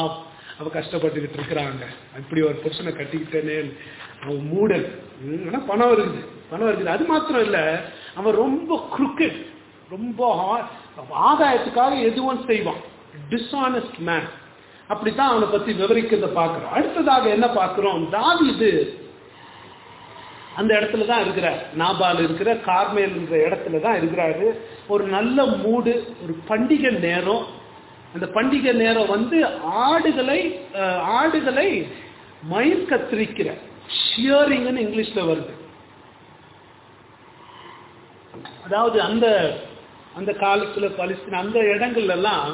அவ கஷ்டப்பட்டுக்கிட்டு இருக்கிறாங்க இப்படி ஒரு புருஷனை கட்டிக்கிட்டேனே அவன் மூடல் ம், ஆனா பணம் இருக்குது பணம் இருக்குது அது மாத்திரம் இல்ல அவன் ரொம்ப குறுக்கட் ரொம்ப ஆ- ஆதாயத்துக்காக எதுவும் செய்வான் டிஸ்ஆனஸ்ட் மேன் அப்படித்தான் அவனை பத்தி விவரிக்கிறத பார்க்கிறோம் அடுத்ததாக என்ன பார்க்கிறோம் தாவீது அந்த இடத்துல தான் இருக்கிறார் நாபால் இருக்கிற கார்மேல்ன்ற இடத்துல தான் இருக்கிறாரு ஒரு நல்ல மூடு ஒரு பண்டிகை நேரம் அந்த பண்டிகை நேரம் வந்து ஆடுகளை அஹ், ஆடுகளை மயிர் கத்திரிக்கிற ஷியரிங்னு இங்கிலீஷ்ல வருது அதாவது அந்த அந்த காலத்துல பலிஸ்தீன் அந்த இடங்கள்ல எல்லாம்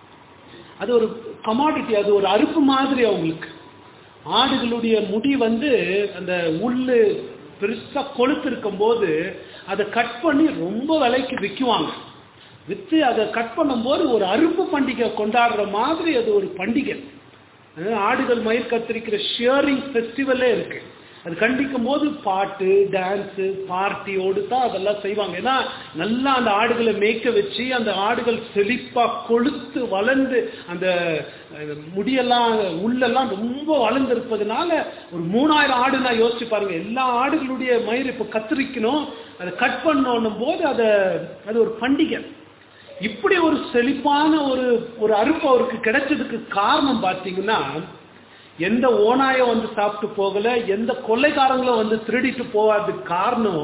அது ஒரு கமாடிட்டி அது ஒரு அறுப்பு மாதிரி அவங்களுக்கு ஆடுகளுடைய முடி வந்து அந்த உள்ளு பெருசா கொழுத்து இருக்கும் போது அதை கட் பண்ணி ரொம்ப விலைக்கு விற்குவாங்க வித்து அதை கட் பண்ணும்போது ஒரு அறுப்பு பண்டிகை கொண்டாடுற மாதிரி அது ஒரு பண்டிகை அதாவது ஆடுகள் மயிர் கத்திரிக்கிற ஷியரிங் ஃபெஸ்டிவலே இருக்கு அது கண்டிக்கும் போது பாட்டு டான்ஸு பார்ட்டியோடு தான் அதெல்லாம் செய்வாங்க ஏன்னா நல்லா அந்த ஆடுகளை மேய்க்க வச்சு அந்த ஆடுகள் செழிப்பா கொழுத்து வளர்ந்து அந்த அஹ், முடியெல்லாம் உள்ளெல்லாம் ரொம்ப வளர்ந்து இருப்பதனால ஒரு மூணாயிரம் ஆடு நான் யோசிச்சு பாருங்க எல்லா ஆடுகளுடைய மயிர் இப்போ கத்திரிக்கணும் அதை கட் பண்ணணும் போது அதை அது ஒரு பண்டிகை இப்படி ஒரு செழிப்பான ஒரு ஒரு அறுப்பு அவருக்கு கிடைச்சதுக்கு காரணம் பார்த்தீங்கன்னா எந்த ஓனாயம் வந்து சாப்பிட்டு போகல எந்த கொள்ளைக்காரங்களும் வந்து திருடிட்டு போகாததுக்கு காரணம்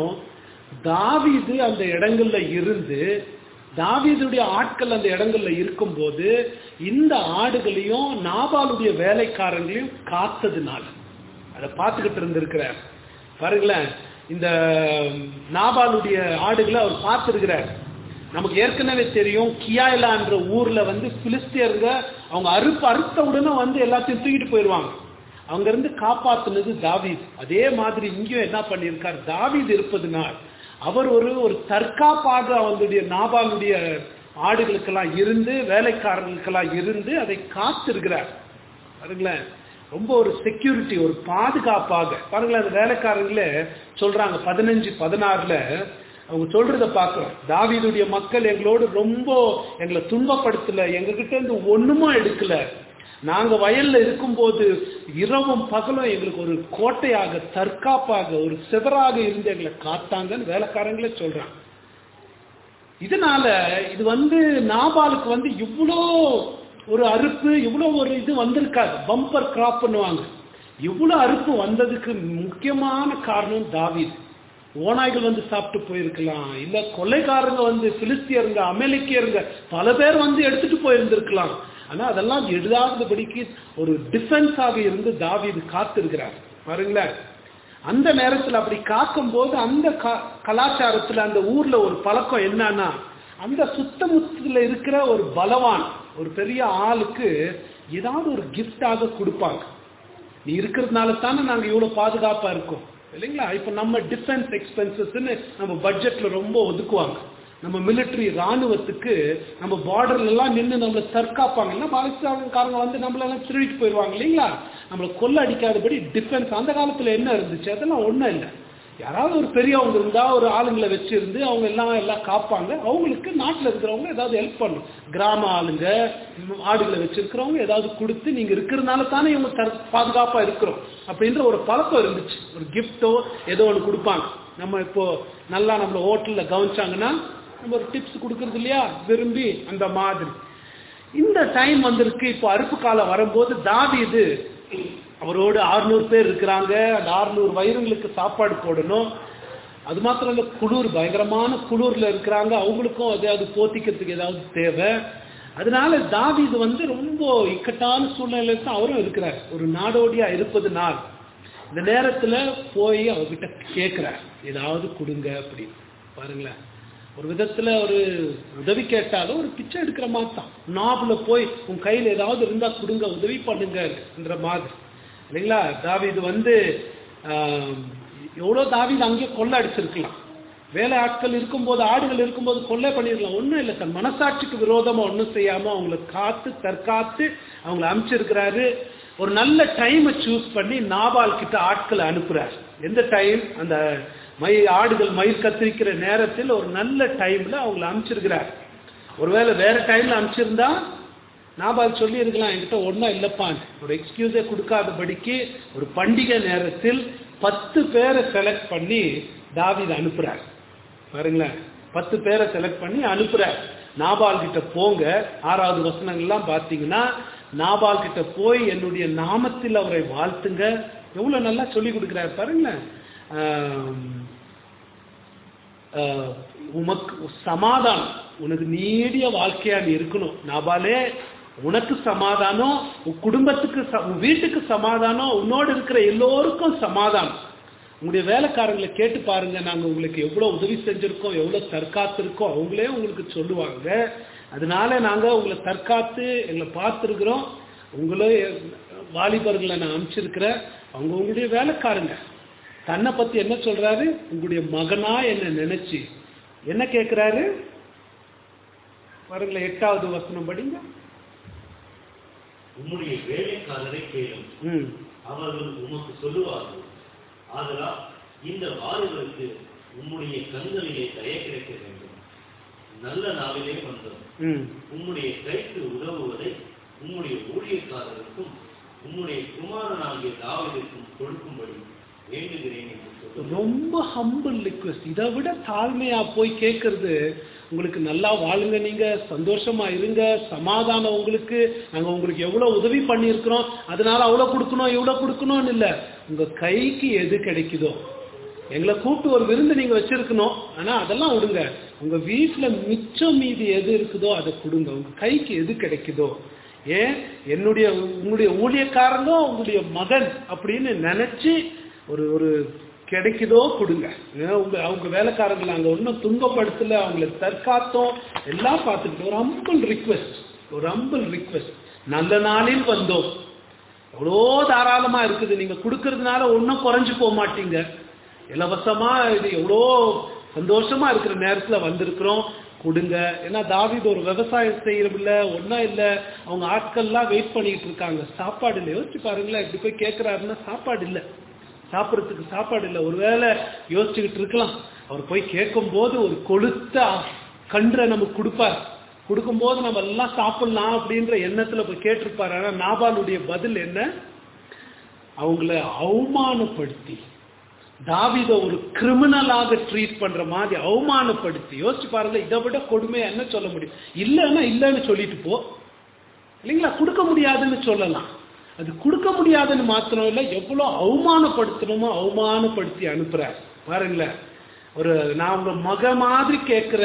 தாவீது அந்த இடங்கள்ல இருந்து தாவீதுடைய ஆட்கள் அந்த இடங்கள்ல இருக்கும்போது இந்த ஆடுகளையும் நாபாலுடைய வேலைக்காரங்களையும் காத்ததுனால அதை பார்த்துக்கிட்டு இருந்திருக்கிறார் பாருங்களேன் இந்த நாபாலுடைய ஆடுகளை அவர் பார்த்திருக்கிறார் நமக்கு ஏற்கனவே தெரியும் கியாயிலான்ற ஊர்ல வந்து பிலிஸ்தியருங்க அவங்க அறுப்பு அறுத்த உடனே வந்து எல்லாத்தையும் தூக்கிட்டு போயிடுவாங்க அவங்க இருந்து காப்பாத்துனது தாவீது அதே மாதிரி இங்கேயும் என்ன பண்ணியிருக்கார் தாவீது இருப்பதுனால் அவர் ஒரு ஒரு தற்காப்பாக அவங்களுடைய நாபாலுடைய ஆடுகளுக்கெல்லாம் இருந்து வேலைக்காரர்களுக்கெல்லாம் இருந்து அதை காத்திருக்கிறார் பாருங்களேன் ரொம்ப ஒரு செக்யூரிட்டி ஒரு பாதுகாப்பாக பாருங்களேன் அந்த வேலைக்காரங்களே சொல்றாங்க பதினஞ்சு பதினாறுல அவங்க சொல்றத பார்க்கிறோம் தாவீதுடைய மக்கள் எங்களோடு ரொம்ப எங்களை துன்பப்படுத்தல எங்ககிட்ட இருந்து ஒண்ணுமா எடுக்கல நாங்க வயல்ல இருக்கும்போது இரவும் பகலும் எங்களுக்கு ஒரு கோட்டையாக தற்காப்பாக ஒரு சிவராக இருந்து எங்களை காத்தாங்கன்னு வேலைக்காரங்களே சொல்றாங்க இதனால இது வந்து நாபாலுக்கு வந்து இவ்வளோ ஒரு அறுப்பு இவ்வளோ ஒரு இது வந்திருக்காது பம்பர் கிராப் பண்ணுவாங்க இவ்வளோ அறுப்பு வந்ததுக்கு முக்கியமான காரணம் தாவீது ஓநாய்கள் வந்து சாப்பிட்டு போயிருக்கலாம் இல்ல கொள்ளைக்காரங்க வந்து பிலிஸ்தியருங்க அமெரிக்கியருங்க பல பேர் வந்து எடுத்துட்டு போயிருந்திருக்கலாம் ஆனா அதெல்லாம் எழுதாதபடிக்கு ஒரு டிஃபென்ஸாக இருந்து தாவீது காத்திருக்கிறார் பாருங்களேன் அந்த நேரத்துல அப்படி காக்கும் போது அந்த க- கலாச்சாரத்துல அந்த ஊர்ல ஒரு பழக்கம் என்னன்னா அந்த சுத்தமுத்துல இருக்கிற ஒரு பலவான் ஒரு பெரிய ஆளுக்கு ஏதாவது ஒரு கிஃப்டாக கொடுப்பாங்க நீ இருக்கிறதுனால தானே நாங்க இவ்வளவு பாதுகாப்பா இருக்கோம் இல்லைங்களா இப்ப நம்ம டிஃபென்ஸ் எக்ஸ்பென்சஸ்ன்னு நம்ம பட்ஜெட்ல ரொம்ப ஒதுக்குவாங்க நம்ம மிலிட்டரி ராணுவத்துக்கு நம்ம பார்டர்ல எல்லாம் நின்று நம்மளை தற்காப்பாங்க இல்ல பாகிஸ்தான்காரங்க வந்து நம்மளெல்லாம் திருடிட்டு போயிடுவாங்க இல்லைங்களா நம்மளை கொள்ள அடிக்காதபடி டிஃபென்ஸ் அந்த காலத்துல என்ன இருந்துச்சு அதெல்லாம் ஒண்ணும் இல்லை யாராவது ஒரு பெரியவங்க இருந்தா ஒரு ஆளுங்களை வச்சிருந்து அவங்க எல்லாம் எல்லாம் காப்பாங்க அவங்களுக்கு நாட்டுல இருக்கிறவங்க ஏதாவது ஹெல்ப் பண்ணும் கிராம ஆளுங்க ம், ஆடுகளை வச்சிருக்கிறவங்க ஏதாவது கொடுத்து நீங்க இருக்கிறதுனால தானே இவங்க தற்- பாதுகாப்பா இருக்கிறோம் அப்படின்ற ஒரு பழக்கம் இருந்துச்சு ஒரு கிஃப்டோ ஏதோ ஒன்று கொடுப்பாங்க நம்ம இப்போ நல்லா நம்மள ஹோட்டல்ல கவனிச்சாங்கன்னா நம்ம ஒரு டிப்ஸ் கொடுக்கறது இல்லையா விரும்பி அந்த மாதிரி இந்த டைம் வந்திருக்கு இப்போ அறுப்பு காலம் வரும்போது தாவீது அவரோடு 600 பேர் இருக்கிறாங்க அந்த 600 வயிறுங்களுக்கு சாப்பாடு போடணும் அது மாத்திரம் இல்ல குளிர் பயங்கரமான குளிர்ல இருக்கிறாங்க அவங்களுக்கும் எதாவது போத்திக்கிறதுக்கு ஏதாவது தேவை அதனால தாவீது வந்து ரொம்ப இக்கட்டான சூழ்நிலையில தான் அவரும் இருக்கிறார் ஒரு நாடோடியா இருப்பதுனால் இந்த நேரத்துல போய் அவர்கிட்ட கேட்கிறார் ஏதாவது கொடுங்க அப்படின்னு பாருங்களேன் ஒரு விதத்துல ஒரு உதவி கேட்டாலும் ஒரு பிச்சை எடுக்கிற மாதிரி தான் நாபுல போய் உன் கையில ஏதாவது இருந்தா கொடுங்க உதவி பண்ணுங்கன்ற மாதிரி இல்லைங்களா தாவீது வந்து ஆஹ், எவ்வளவு தாவீது அங்கேயே கொள்ள அடிச்சிருக்கலாம் வேலை ஆட்கள் இருக்கும்போது ஆடுகள் இருக்கும்போது கொள்ளை பண்ணிருக்கலாம் ஒண்ணும் இல்லை தன் மனசாட்சிக்கு விரோதமா ஒண்ணும் செய்யாம அவங்கள காத்து தற்காத்து அவங்கள அனுப்பிச்சிருக்கிறாரு ஒரு நல்ல டைமை சூஸ் பண்ணி நாபால் கிட்ட ஆட்களை அனுப்புறார் எந்த டைம் அந்த மை ஆடுகள் மயிர் கத்திரிக்கிற நேரத்தில் ஒரு நல்ல டைம்ல அவங்கள அனுப்பிச்சிருக்கிறார் ஒருவேளை வேற டைம்ல அனுப்பிச்சிருந்தா நாபால் சொல்லி இருக்கலாம் என்கிட்ட ஒன்றும் இல்லைப்பான் ஒரு எக்ஸ்கியூஸே கொடுக்காதபடிக்கு ஒரு பண்டிகை நேரத்தில் பத்து பேரை செலக்ட் பண்ணி தாவீது அனுப்புறார் பாருங்களேன் பத்து பேரை செலக்ட் பண்ணி அனுப்புறார் நாபால் கிட்ட போங்க ஆறாவது வசனங்கள்லாம் பார்த்தீங்கன்னா நாபால் கிட்ட போய் என்னுடைய நாமத்தில் அவரை வாழ்த்துங்க எவ்வளவு நல்லா சொல்லி கொடுக்குறாரு பாருங்களேன் ஆம், ஆஹ், உமக்கு சமாதானம் உனக்கு நீடிய வாழ்க்கையா நீ இருக்கணும் நாபாலே உனக்கு சமாதானம் உன் குடும்பத்துக்கு ச- உன் வீட்டுக்கு சமாதானம் உன்னோடு இருக்கிற எல்லோருக்கும் சமாதானம் உங்களுடைய வேலைக்காரங்களை கேட்டு பாருங்க நாங்க உங்களுக்கு எவ்வளவு உதவி செஞ்சிருக்கோம் எவ்வளவு தற்காத்திருக்கோம் அவங்களே உங்களுக்கு சொல்லுவாங்க அதனால நாங்க உங்களை தற்காத்து எங்களை பார்த்துருக்குறோம் உங்களே வாலிபர்களை நான் அனுப்பிச்சிருக்கிறேன் அவங்க உங்களுடைய வேலைக்காரங்க தன்னை பத்தி என்ன சொல்றாரு உங்களுடைய மகனா என்ன நினைச்சு என்ன கேட்கிறாரு பாருங்களேன் எட்டாவது வசனம் படிங்க உம்முடைய வேலைக்காரரை கேளும் ம் அவர்கள் உமக்கு சொல்லுவார்கள் ஆதலால் இந்த வாலிபருக்கு உம்முடைய கண்களிலே தய கிடைக்க வேண்டும் நல்ல நாளிலே வந்தோம் ம் உம்முடைய கைக்கு உதவுவதை உம்முடைய ஊழியக்காரருக்கும் உம்முடைய குமாரனாகிய தாவீதுக்கும் கொடுக்கும்படி வேண்டுகிறேன் என்று சொல்லுங்கள் ரொம்ப ஹம்பிள் ரிக்வெஸ்ட் இதை விட தாழ்மையா போய் கேட்கறது உங்களுக்கு நல்லா வாழுங்க நீங்க சந்தோஷமா இருங்க சமாதானம் உங்களுக்கு நாங்க உங்களுக்கு எவ்வளவு உதவி பண்ணியிருக்கிறோம் அதனால அவ்வளவு கொடுக்கணும் இவ்வளவு கொடுக்கணும்னு இல்ல உங்க கைக்கு எது கிடைக்குதோ எங்களை கூப்பிட்டு ஒரு விருந்து நீங்க வச்சிருக்கணும் ஆனா அதெல்லாம் விடுங்க உங்க வீட்டுல மிச்சம் மீதி எது இருக்குதோ அதை கொடுங்க உங்க கைக்கு எது கிடைக்குதோ ஏன் என்னுடைய உங்களுடைய ஊழியக்காரனோ உங்களுடைய மகன் அப்படின்னு நினைச்சு ஒரு ஒரு கிடைக்குதோ கொடுங்க ஏன் உங்க அவங்க வேலைக்காரங்களை அங்க ஒன்றும் துன்பப்படுத்தல அவங்களை தற்காத்தோம் எல்லாம் பார்த்துக்கிட்டு ஒரு அம்பிள் ரிக்வெஸ்ட் ஒரு அம்பிள் ரிக்வெஸ்ட் நல்ல நாளில் வந்தோம் எவ்வளோ தாராளமா இருக்குது நீங்க கொடுக்கறதுனால ஒன்றும் குறைஞ்சு போக மாட்டீங்க இலவசமா இது எவ்வளோ சந்தோஷமா இருக்கிற நேரத்துல வந்திருக்கிறோம் கொடுங்க ஏன்னா தாவீது ஒரு விவசாயம் செய்யறதில்ல ஒன்றும் இல்லை அவங்க ஆட்கள்லாம் வெயிட் பண்ணிட்டு இருக்காங்க சாப்பாடு இல்லை யோசிச்சு பாருங்களேன் இப்படி போய் கேட்குறாருன்னா சாப்பாடு இல்லை சாப்பிட்றதுக்கு சாப்பாடு இல்லை ஒருவேளை யோசிச்சுக்கிட்டு இருக்கலாம் அவர் போய் கேட்கும்போது ஒரு கொளுத்த கன்றை நமக்கு கொடுப்பார் கொடுக்கும்போது நம்ம எல்லாம் சாப்பிடலாம் அப்படின்ற எண்ணத்துல போய் கேட்டிருப்பார் ஆனா நாபாலுடைய பதில் என்ன அவங்கள அவமானப்படுத்தி தாவீத ஒரு கிரிமினலாக ட்ரீட் பண்ற மாதிரி அவமானப்படுத்தி யோசிச்சு பாருங்க இதை விட கொடுமையா என்ன சொல்ல முடியும் இல்லைன்னா இல்லைன்னு சொல்லிட்டு போ இல்லைங்களா கொடுக்க முடியாதுன்னு சொல்லலாம் அது கொடுக்க முடியாதுன்னு மாத்திரம் இல்லை எவ்வளவு அவமானப்படுத்தணுமோ அவமானப்படுத்தி அனுப்புறார் பாருங்களேன் ஒரு நான் உங்க மக மாதிரி கேட்கிற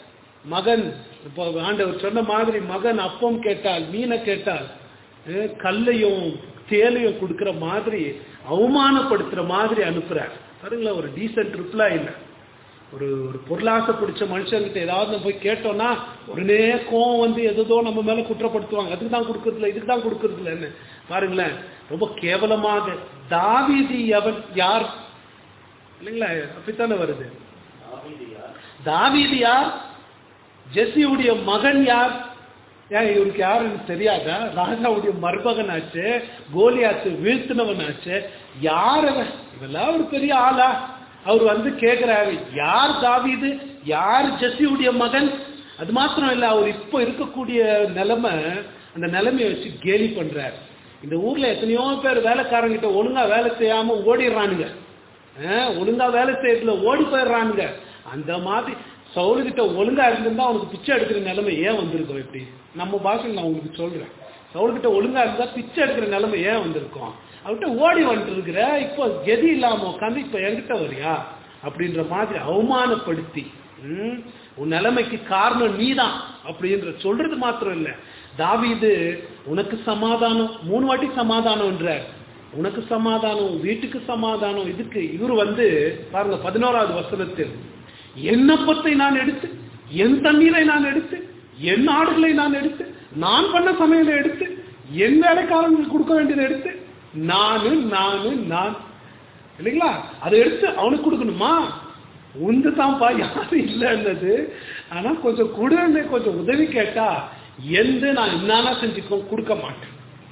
மகன் இப்போ ஆண்டவர் சொன்ன மாதிரி மகன் அப்பம் கேட்டால் மீனை கேட்டால் அஹ், கல்லையும் தேலையும் கொடுக்கிற மாதிரி அவமானப்படுத்துற மாதிரி அனுப்புறார் பாருங்களேன் ஒரு டீசென்ட் ரிப்ளை இல்லை ஒரு ஒரு பொருளாசை பிடிச்ச மனுஷங்கிட்ட ஏதாவது நம்ம போய் கேட்டோம்னா உடனே கோவம் வந்து எதோ நம்ம மேல குற்றப்படுத்துவாங்க அதுக்கு தான் கொடுக்கறதில்ல இதுக்கு தான் கொடுக்கறதில்லன்னு பாருங்களேன் ரொம்ப கேவலமாக தாவீதி எவன் யார் இல்லைங்களா அப்படித்தானே வருது தாவீது யார் தாவீது யார் ஜெஸ்ஸியுடைய மகன் யார் ஏன் இவருக்கு யாருன்னு தெரியாதா ராஜாவுடைய மருமகன் ஆச்சு கோலியாத்து வீழ்த்தினவன் ஆச்சு யார் அவன் இவெல்லாம் ஒரு பெரிய ஆளா அவர் வந்து கேட்கிறாரு யார் தாவீது யார் ஜெஸ்ஸியுடைய மகன் அது மாத்திரம் இல்ல அவர் இப்போ இருக்கக்கூடிய நிலைமை அந்த நிலைமையை வச்சு கேலி பண்றாரு இந்த ஊர்ல எத்தனையோ பேர் வேலைக்காரங்கிட்ட ஒழுங்கா வேலை செய்யாம ஓடிடுறானுங்க ஆஹ், ஒழுங்கா வேலை செய்யறதுல ஓடி போயிடுறானுங்க அந்த மாதிரி சவுலுகிட்ட ஒழுங்கா இருந்திருந்தா அவனுக்கு பிச்சை எடுக்கிற நிலைமை ஏன் வந்திருக்கும் இப்படி நம்ம பாஷையில் நான் உங்களுக்கு சொல்றேன் சவுலுகிட்ட ஒழுங்கா இருந்தா பிச்சை எடுக்கிற நிலைமை ஏன் வந்திருக்கும் அவர்கிட்ட ஓடி வந்துட்டு இருக்கிற இப்போ கதி இல்லாம உட்காந்து இப்ப என்கிட்ட வரியா அப்படின்ற மாதிரி அவமானப்படுத்தி ம், உன் நிலைமைக்கு காரணம் நீதான் அப்படின்ற சொல்றது மாத்திரம் இல்ல தாவீது உனக்கு சமாதானம் மூணு வாட்டி சமாதானம்ன்றார் உனக்கு சமாதானம் உன் வீட்டுக்கு சமாதானம் இதுக்கு இவர் வந்து பாருங்க பதினோராவது வசனத்தில் என் அப்பத்தை நான் எடுத்து என் தண்ணீரை நான் எடுத்து என் ஆடுகளை நான் எடுத்து நான் பண்ண சமையலை எடுத்து என் வேலைக்காரங்களுக்கு கொடுக்க வேண்டியதை எடுத்து நானு நானு நான் இல்லைங்களா அதை எடுத்து அவனுக்கு கொடுக்கணுமா உந்து தான்ப்பா யாரும் இல்லைன்னது ஆனா கொஞ்சம் கொடுன்னு கொஞ்சம் உதவி கேட்டா எந்த நான் என்னானா செஞ்சுக்கோ கொடுக்க மாட்டேன்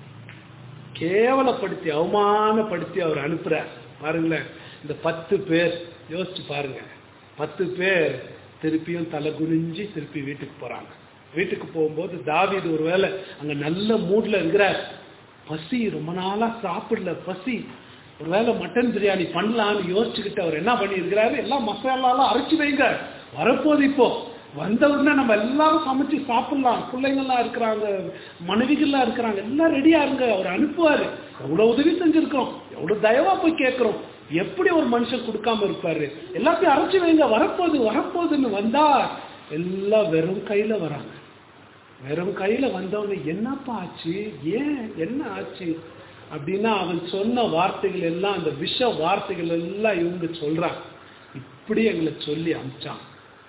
கேவலப்படுத்தி அவமானப்படுத்தி அவர் அனுப்புறார் பாருங்களேன் இந்த பத்து பேர் யோசிச்சு பாருங்க பத்து பேர் திருப்பியும் தலை குனிஞ்சு திருப்பி வீட்டுக்கு போறாங்க வீட்டுக்கு போகும்போது தாவீது ஒருவேளை அங்க நல்ல மூட்ல இருக்கிறார் பசி ரொம்ப நாளா சாப்பிடல பசி ஒருவேளை மட்டன் பிரியாணி பண்ணலாம்னு யோசிச்சுக்கிட்டு அவர் என்ன பண்ணியிருக்கிறாரு எல்லாம் மசாலாலாம் அரைச்சு வைங்க வரப்போகுது இப்போ வந்த உடனே நம்ம எல்லாரும் சமைச்சு சாப்பிடலாம் பிள்ளைங்கள்லாம் இருக்கிறாங்க மனைவிகள்லாம் இருக்கிறாங்க எல்லாம் ரெடியா இருங்க அவர் அனுப்புவாரு எவ்வளவு உதவி செஞ்சிருக்கோம் எவ்வளவு தயவா போய் கேட்கிறோம் எப்படி ஒரு மனுஷன் கொடுக்காம இருப்பாரு எல்லாத்தையும் அரைச்சு வைங்க வரப்போகுது வரப்போகுதுன்னு வந்தா எல்லாம் வெறும் கையில வராங்க வெறும் கையில வந்தவங்க என்னப்பா ஆச்சு ஏன் என்ன ஆச்சு அப்படின்னா அவன் சொன்ன வார்த்தைகள் எல்லாம் அந்த விஷ வார்த்தைகள் எல்லாம் இவங்க சொல்றாங்க இப்படி எங்களை சொல்லி அமிச்சான்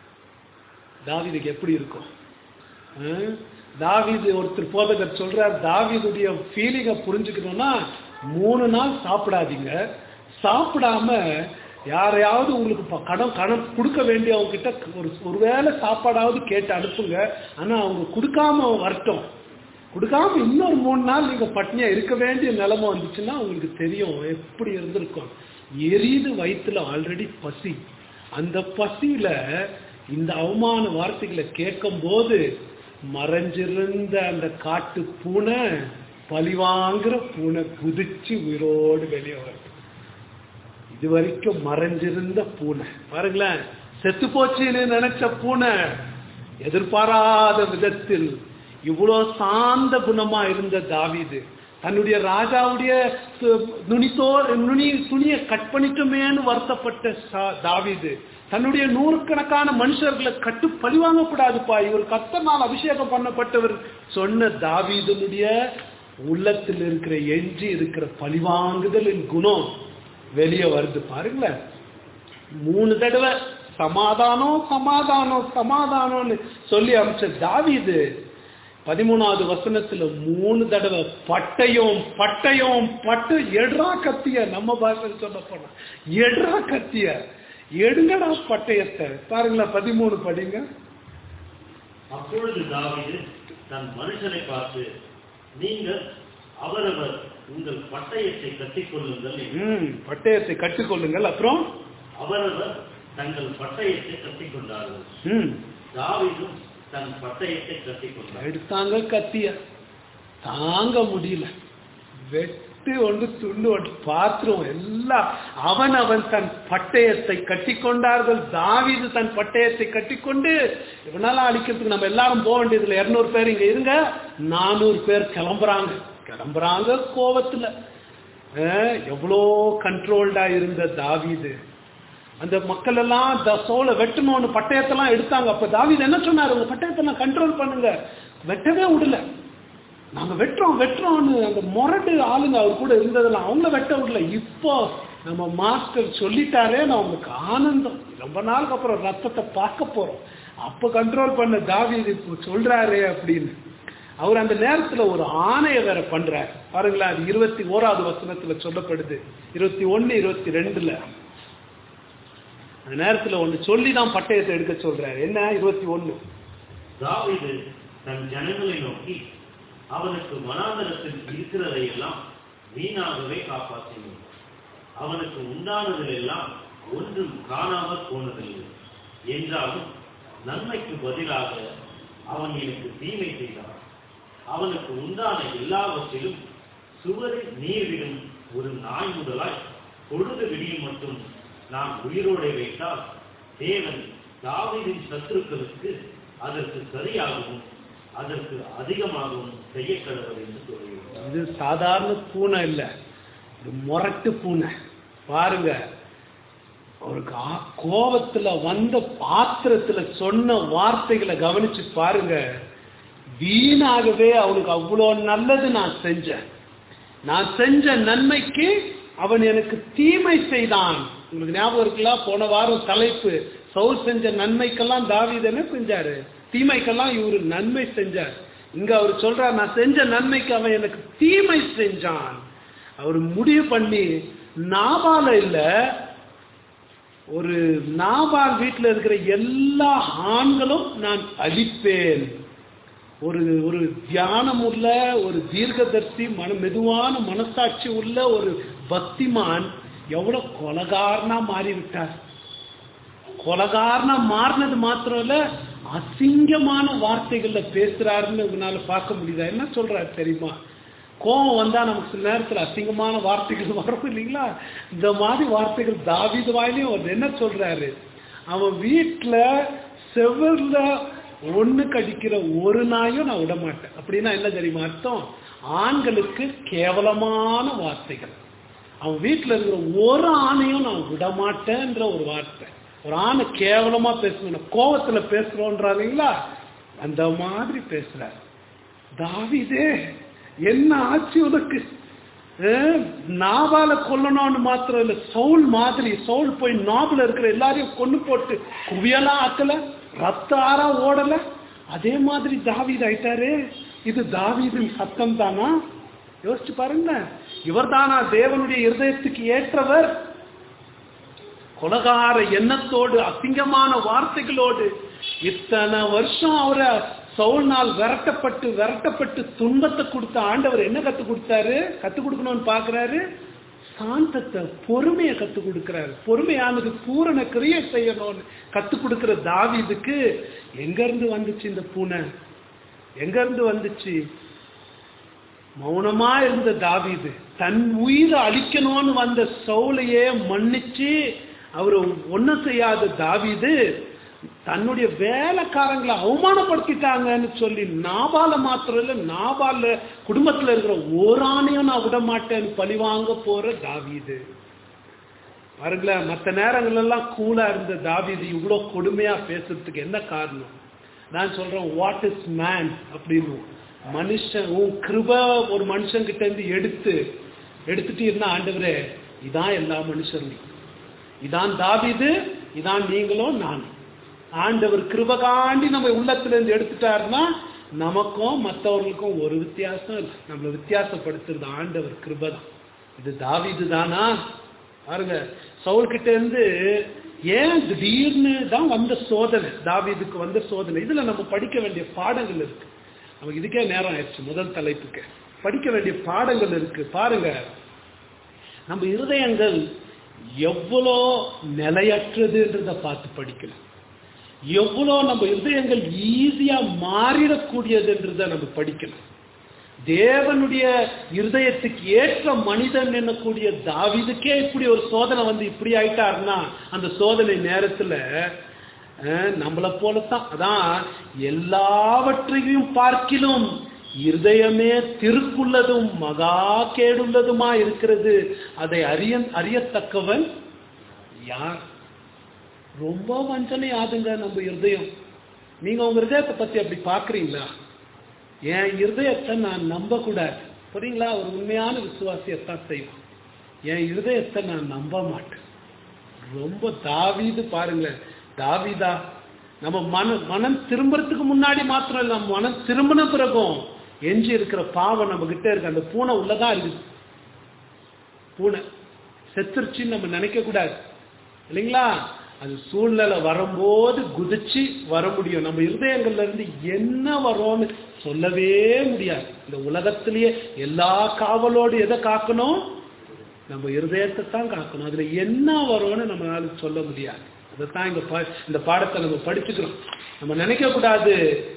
தாவீதுக்கு எப்படி இருக்கும் ஆ? தாவீது ஒருத்தர் போதகர் சொல்றார் தாவீதுடைய ஃபீலிங்கை புரிஞ்சுக்கணும்னா மூணு நாள் சாப்பிடாதீங்க சாப்பிடாம யாரையாவது உங்களுக்கு ப- கடன் கடன் கொடுக்க வேண்டியவங்க கிட்ட ஒரு ஒருவேளை சாப்பாடாவது கேட்டு அனுப்புங்க ஆனா அவங்க கொடுக்காம வரட்டும் கொடுக்காம இன்னொரு மூணு நாள் நீங்க பட்னியா இருக்க வேண்டிய நிலைமை வந்துச்சுன்னா உங்களுக்கு தெரியும் எப்படி இருந்திருக்கும் எரியுது வயிற்றுல ஆல்ரெடி பசி அந்த பசியில இந்த அவமான வார்த்தைகளை கேட்கும் போது மறைஞ்சிருந்த அந்த காட்டு பூனை பழிவாங்குற பூனை குதிச்சு உயிரோடு வெளியே வருது இது வரைக்கும் மறைஞ்சிருந்த பூனை பாருங்களேன் செத்து போச்சுன்னு நினைச்ச பூனை எதிர்பாராத விதத்தில் இவ்வளோ சாந்த குணமா இருந்த தாவீது தன்னுடைய ராஜாவுடைய சு- நுனித்தோ நுனி துணியை கட் பண்ணிட்டோமேன்னு வருத்தப்பட்ட சா- தாவீது தன்னுடைய நூறுக்கணக்கான மனுஷர்களை கட்டு பழிவாங்கக்கூடாதுப்பா இவர் கத்தனால் அபிஷேகம் பண்ணப்பட்டவர் சொன்ன தாவீதனுடைய உள்ளத்தில் இருக்கிற எஞ்சி இருக்கிற பழிவாங்குதலின் குணம் வெளியே வருது பாருங்களேன் மூணு தடவை சமாதானம் சமாதானம் சமாதானம்னு சொல்லி அமைச்ச தாவீது பதிமூணாவது வசனத்துல மூணு தடவை பட்டயம் பட்டயம் பட்டு எடுறா கத்திய நம்ம பாஷையில் சொல்ல போனா எடுறா கத்திய எடுங்கடா பட்டயத்தை பாருங்களேன் பதிமூணு படிங்க அப்பொழுது தாவீது தன் மனுஷனை பார்த்து நீங்கள் அவரவர் உங்கள் பட்டயத்தை கட்டிக்கொள்ளுங்கள் என்று. ம் பட்டயத்தை கற்றுக்கொள்ளுங்கள் அப்புறம் அவரவர் தங்கள் பட்டயத்தை கட்டிக்கொண்டார்கள் ம் தாவீதும் தன் பட்டயத்தை கட்டிக்கொண்டார் எடுத்தாங்க கத்திய தாங்க முடியல வெட்டு ஒன்று துண்டு ஒன்று பாத்திரம் எல்லாம் அவன் அவன் தன் பட்டயத்தை கட்டிக்கொண்டார்கள் தாவீது தன் பட்டயத்தை கட்டிக்கொண்டு இவனால அழிக்கிறதுக்கு நம்ம எல்லாரும் போக வேண்டியதுல இருநூறு பேர் இங்க இருங்க நானூறு பேர் கிளம்புறாங்க கிளம்புறாங்க கோவத்துல அஹ், எவ்வளோ கண்ட்ரோல்டா இருந்த தாவீது அந்த மக்கள் எல்லாம் த சோலை வெட்டணும்னு பட்டயத்தெல்லாம் எடுத்தாங்க அப்ப தாவீது என்ன சொன்னாரு உங்க பட்டயத்தெல்லாம் கண்ட்ரோல் பண்ணுங்க வெட்டவே விடல நாங்க வெட்டுறோம் வெட்டுறோம்னு அந்த முரட்டு ஆளுங்க அவர் கூட இருந்ததெல்லாம் அவங்கள வெட்ட விடல இப்போ நம்ம மாஸ்டர் சொல்லிட்டாரே நான் உங்களுக்கு ஆனந்தம் ரொம்ப நாளுக்கு அப்புறம் ரத்தத்தை பார்க்க போறோம் அப்ப கண்ட்ரோல் பண்ண தாவீது இப்போ சொல்றாரே அப்படின்னு அவர் அந்த நேரத்துல ஒரு ஆணையை வேற பண்றார் பாருங்களேன் அது இருபத்தி ஓராவது வசனத்துல சொல்லப்படுது இருபத்தி ஒன்னு இருபத்தி ரெண்டுல அந்த நேரத்துல ஒண்ணு சொல்லி தான் பட்டயத்தை எடுக்க சொல்றாரு என்ன இருபத்தி ஒண்ணு தாவீது தன் ஜனங்களை நோக்கி அவனுக்கு வனாந்தரத்தில் இருக்கிறதையெல்லாம் வீணாகவே காப்பாற்றினோம் அவனுக்கு உண்டானதிலெல்லாம் ஒன்றும் காணாமற் போனதில்லை என்றாலும் நன்மைக்கு பதிலாக அவன் எனக்கு தீமை செய்தான் அவனுக்கு உண்டான எல்லாவற்றிலும் சுவரில் நீர் விடும் ஒரு நாய் முதலாய் பொழுது விடியும் மட்டும் நான் உயிரோடே வைத்தால் தேவன் தாவீதின் சத்துருக்களுக்கு அதற்கு சரியாகவும் அதற்கு அதிகமாகவும் செய்ய கடவுள் என்று சொல்கிறார் இது சாதாரண பூனை இல்ல இது முரட்டு பூனை பாருங்க ஒரு கா- கோபத்துல வந்த பாத்திரத்துல சொன்ன வார்த்தைகளை கவனிச்சு பாருங்க வீணாகவே அவனுக்கு அவ்வளோ நல்லது நான் செஞ்சேன் நான் செஞ்ச நன்மைக்கு அவன் எனக்கு தீமை செய்தான் உங்களுக்கு ஞாபகம் இருக்குல்ல போன வாரம் தலைப்பு சவுல் செஞ்ச நன்மைக்கெல்லாம் தாவீது என்ன செஞ்சாரு தீமைக்கெல்லாம் இவரு நன்மை செஞ்சார் இங்க அவர் சொல்றார் நான் செஞ்ச நன்மைக்கு அவன் எனக்கு தீமை செஞ்சான் அவர் முடிவு பண்ணி நாபால இல்ல ஒரு நாபால் வீட்டில் இருக்கிற எல்லா ஆண்களும் நான் அழிப்பேன் ஒரு ஒரு தியானம் உள்ள ஒரு தீர்க்கதர்சி மன மெதுவான மனசாட்சி உள்ள ஒரு பக்திமான் எவ்வளவு கொலகாரனா மாறி விட்டார் கொலகாரனா மாறினது மாத்திரம் இல்ல அசிங்கமான வார்த்தைகள்ல பேசுறாருன்னு உங்களால பார்க்க முடியுதா என்ன சொல்றாரு தெரியுமா கோபம் வந்தா நமக்கு சில நேரத்துல அசிங்கமான வார்த்தைகள் வரும் இல்லைங்களா இந்த மாதிரி வார்த்தைகள் தாவீது வாயிலையும் அவர் என்ன சொல்றாரு அவன் வீட்டுல செவர்ல ஒண்ணு கடிக்கிற ஒரு நாயும் நான் விட மாட்டேன் அப்படின்னா என்ன தெரியுமா அர்த்தம் ஆண்களுக்கு கேவலமான வார்த்தைகள் அவன் வீட்டுல இருக்கிற ஒரு ஆணையும் நான் விட மாட்டேன்ற ஒரு வார்த்தை ஒரு ஆணை கேவலமா பேசணும் கோவத்துல பேசுறோன்றாங்களா அந்த மாதிரி பேசுறாரு தாவிதே என்ன ஆச்சு உனக்கு அஹ், நாவால கொல்லணும்னு மாத்திரம் இல்ல சவுல் மாதிரி சவுல் போய் நாவல இருக்கிற எல்லாரையும் கொண்டு போட்டு குவியலாம் ஆக்கல ரத்த ஆறா ஓடல அதே மாதிரி தாவீது ஆயிட்டாரு இது தாவீதின் சத்தம் தானா யோசிச்சு பாருங்க இவர்தானா தேவனுடைய இருதயத்துக்கு ஏற்றவர் கொலகார எண்ணத்தோடு அசிங்கமான வார்த்தைகளோடு இத்தனை வருஷம் அவரை சவுல்னால் விரட்டப்பட்டு விரட்டப்பட்டு துன்பத்தை கொடுத்த ஆண்டவர் என்ன கத்து கொடுத்தாரு கத்து கொடுக்கணும்னு பாக்குறாரு சாந்தத்தை பொறுமையை கத்து கொடுக்கிறாரு பொறுமையானது பூரண கிரியை செய்யணும்னு கத்து கொடுக்கிற தாவீதுக்கு எங்க இருந்து வந்துச்சு இந்த பூனை எங்க இருந்து வந்துச்சு மௌனமா இருந்த தாவீது தன் உயிரை அழிக்கணும்னு வந்த சவுலையே மன்னிச்சு அவர் ஒன்னும் செய்யாத தாவீது தன்னுடைய வேலைக்காரங்களை அவமானப்படுத்திட்டாங்கன்னு சொல்லி நாபால மாத்திரம் இல்ல நாபால குடும்பத்துல இருக்கிற ஒரு ஆணையும் நான் விட மாட்டேன்னு பழிவாங்க போற தாவீது பாருங்களேன் மற்ற நேரங்கள் எல்லாம் கூலா இருந்த தாவீது இவ்வளவு கொடுமையா பேசுறதுக்கு என்ன காரணம் நான் சொல்றேன் வாட் இஸ் மேன் அப்படின்னு மனுஷன் உன் கிருப ஒரு மனுஷன் கிட்ட இருந்து எடுத்து எடுத்துட்டு இருந்தா ஆண்டவரே இதான் எல்லா மனுஷரும் இதான் தாவீது இதான் நீங்களும் நானும் ஆண்டவர் கிருபகாண்டி நம்ம உள்ளத்துல இருந்து எடுத்துட்டாருன்னா நமக்கும் மற்றவர்களுக்கும் ஒரு வித்தியாசம் இல்லை நம்மளை வித்தியாசப்படுத்துறது ஆண்டவர் கிருபதான் இது தாவீது தானா பாருங்க சவுல் கிட்ட இருந்து ஏன் திடீர்னு தான் வந்த சோதனை தாவீதுக்கு வந்த சோதனை இதுல நம்ம படிக்க வேண்டிய பாடங்கள் இருக்கு நமக்கு இதுக்கே நேரம் ஆயிடுச்சு முதல் தலைப்புக்கு படிக்க வேண்டிய பாடங்கள் இருக்கு பாருங்க நம்ம இருதயங்கள் எவ்வளோ நிலையற்றதுன்றத பார்த்து படிக்கலாம் எவ்வளோ நம்ம இருதயங்கள் ஈஸியா மாறிடக்கூடியதுன்றத நம்ம படிக்கலாம் தேவனுடைய இருதயத்துக்கு ஏற்ற மனிதன் என்னக்கூடிய தாவிதுக்கே இப்படி ஒரு சோதனை வந்து இப்படி ஆயிட்டாருன்னா அந்த சோதனை நேரத்துல அஹ், நம்மளை போலத்தான் அதான் எல்லாவற்றையும் பார்க்கிலும் இருதயமே திருக்குள்ளதும் மகா கேடுள்ளதுமா இருக்கிறது அதை அறிய அறியத்தக்கவன் யார் ரொம்ப வஞ்சனை ஆதுங்க நம்ம இருதயம் நீங்க உங்க இருதயத்தை பத்தி அப்படி பாக்குறீங்களா என் இருதயத்தை நான் நம்ப கூடாது புரியுங்களா ஒரு உண்மையான விசுவாசியத்தான் செய்வோம் என் இருதயத்தை நான் நம்ப மாட்டேன் ரொம்ப தாவீது பாருங்க தாவீதா நம்ம மன மனம் திரும்புறதுக்கு முன்னாடி மாத்திரம் இல்லை நம்ம மனம் திரும்பின பிறகும் எஞ்சி இருக்கிற பாவம் நம்ம கிட்ட இருக்கு அந்த பூனை உள்ளதான் இருக்குது பூனை செத்துருச்சுன்னு நம்ம நினைக்க கூடாது இல்லைங்களா அது சூழ்நிலை வரும்போது குதிச்சு வர முடியும் நம்ம இருதயங்கள்ல இருந்து என்ன வரும்னு சொல்லவே முடியாது இந்த உலகத்திலேயே எல்லா காவலோடு எதை காக்கணும் நம்ம இருதயத்தை தான் காக்கணும் அதுல என்ன வரும்னு நம்மளால சொல்ல முடியாது அதைத்தான் இங்க பா- இந்த பாடத்தை நம்ம படிச்சுக்கிறோம் நம்ம நினைக்க கூடாது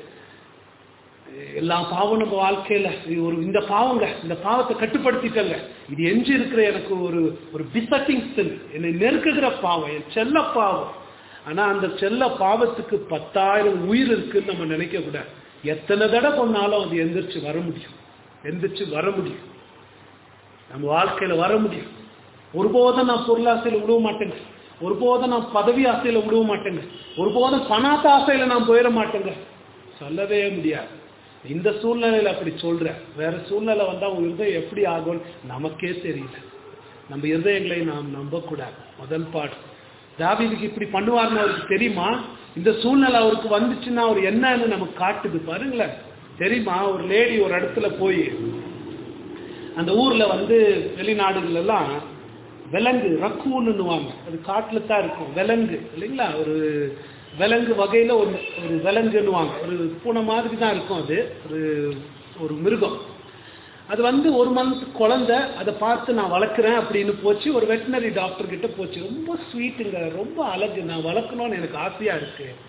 எல்லா பாவம் நம்ம வாழ்க்கையில இது ஒரு இந்த பாவங்க இந்த பாவத்தை கட்டுப்படுத்திட்டங்க இது எஞ்சி இருக்கிற எனக்கு ஒரு ஒரு பிசட்டிங் sin என்னை நெருக்குகிற பாவம் என் செல்ல பாவம் ஆனா அந்த செல்ல பாவத்துக்கு பத்தாயிரம் உயிர் இருக்குன்னு நம்ம நினைக்க கூடாது எத்தனை தடவை கொண்டாலும் அது எந்திரிச்சு வர முடியும் எந்திரிச்சு வர முடியும் நம்ம வாழ்க்கையில வர முடியும் ஒருபோதும் நான் பொருளாசையில விடவே மாட்டேங்க ஒருபோதும் நான் பதவி ஆசையில விடவே மாட்டேங்க ஒருபோதும் பணாத்த ஆசையில நான் போயிட மாட்டேங்க சொல்லவே முடியாது இந்த சூழ்நிலையில அப்படி சொல்றேன் வேற சூழ்நிலை வந்தா உன் இருதயம் எப்படி ஆகும் நமக்கே தெரியல நம்ம இருதயங்களை நாம் நம்பக்கூடாது முதல் பாடம் தாவீதுக்கு இப்படி பண்ணுவார்னு அவருக்கு தெரியுமா இந்த சூழ்நிலை அவருக்கு வந்துச்சுன்னா அவர் என்னன்னு நமக்கு காட்டுது பாருங்களேன் தெரியுமா ஒரு லேடி ஒரு இடத்துல போய் அந்த ஊர்ல வந்து வெளிநாடுகள் எல்லாம் விலங்கு ரக்கூன்னுவாங்க அது காட்டுல தான் இருக்கும் விலங்கு இல்லைங்களா ஒரு விலங்கு வகையில ஒரு ஒரு விலங்குன்னுவாங்க ஒரு பூனை மாதிரி தான் இருக்கும் அது ஒரு ஒரு மிருகம் அது வந்து ஒரு மந்த் குழந்தை அதை பார்த்து நான் வளர்க்குறேன் அப்படின்னு போச்சு ஒரு வெட்டினரி டாக்டர் கிட்ட போச்சு ரொம்ப ஸ்வீட்டுங்க ரொம்ப அழகு நான் வளர்க்கணும்னு எனக்கு ஆசையா இருக்கு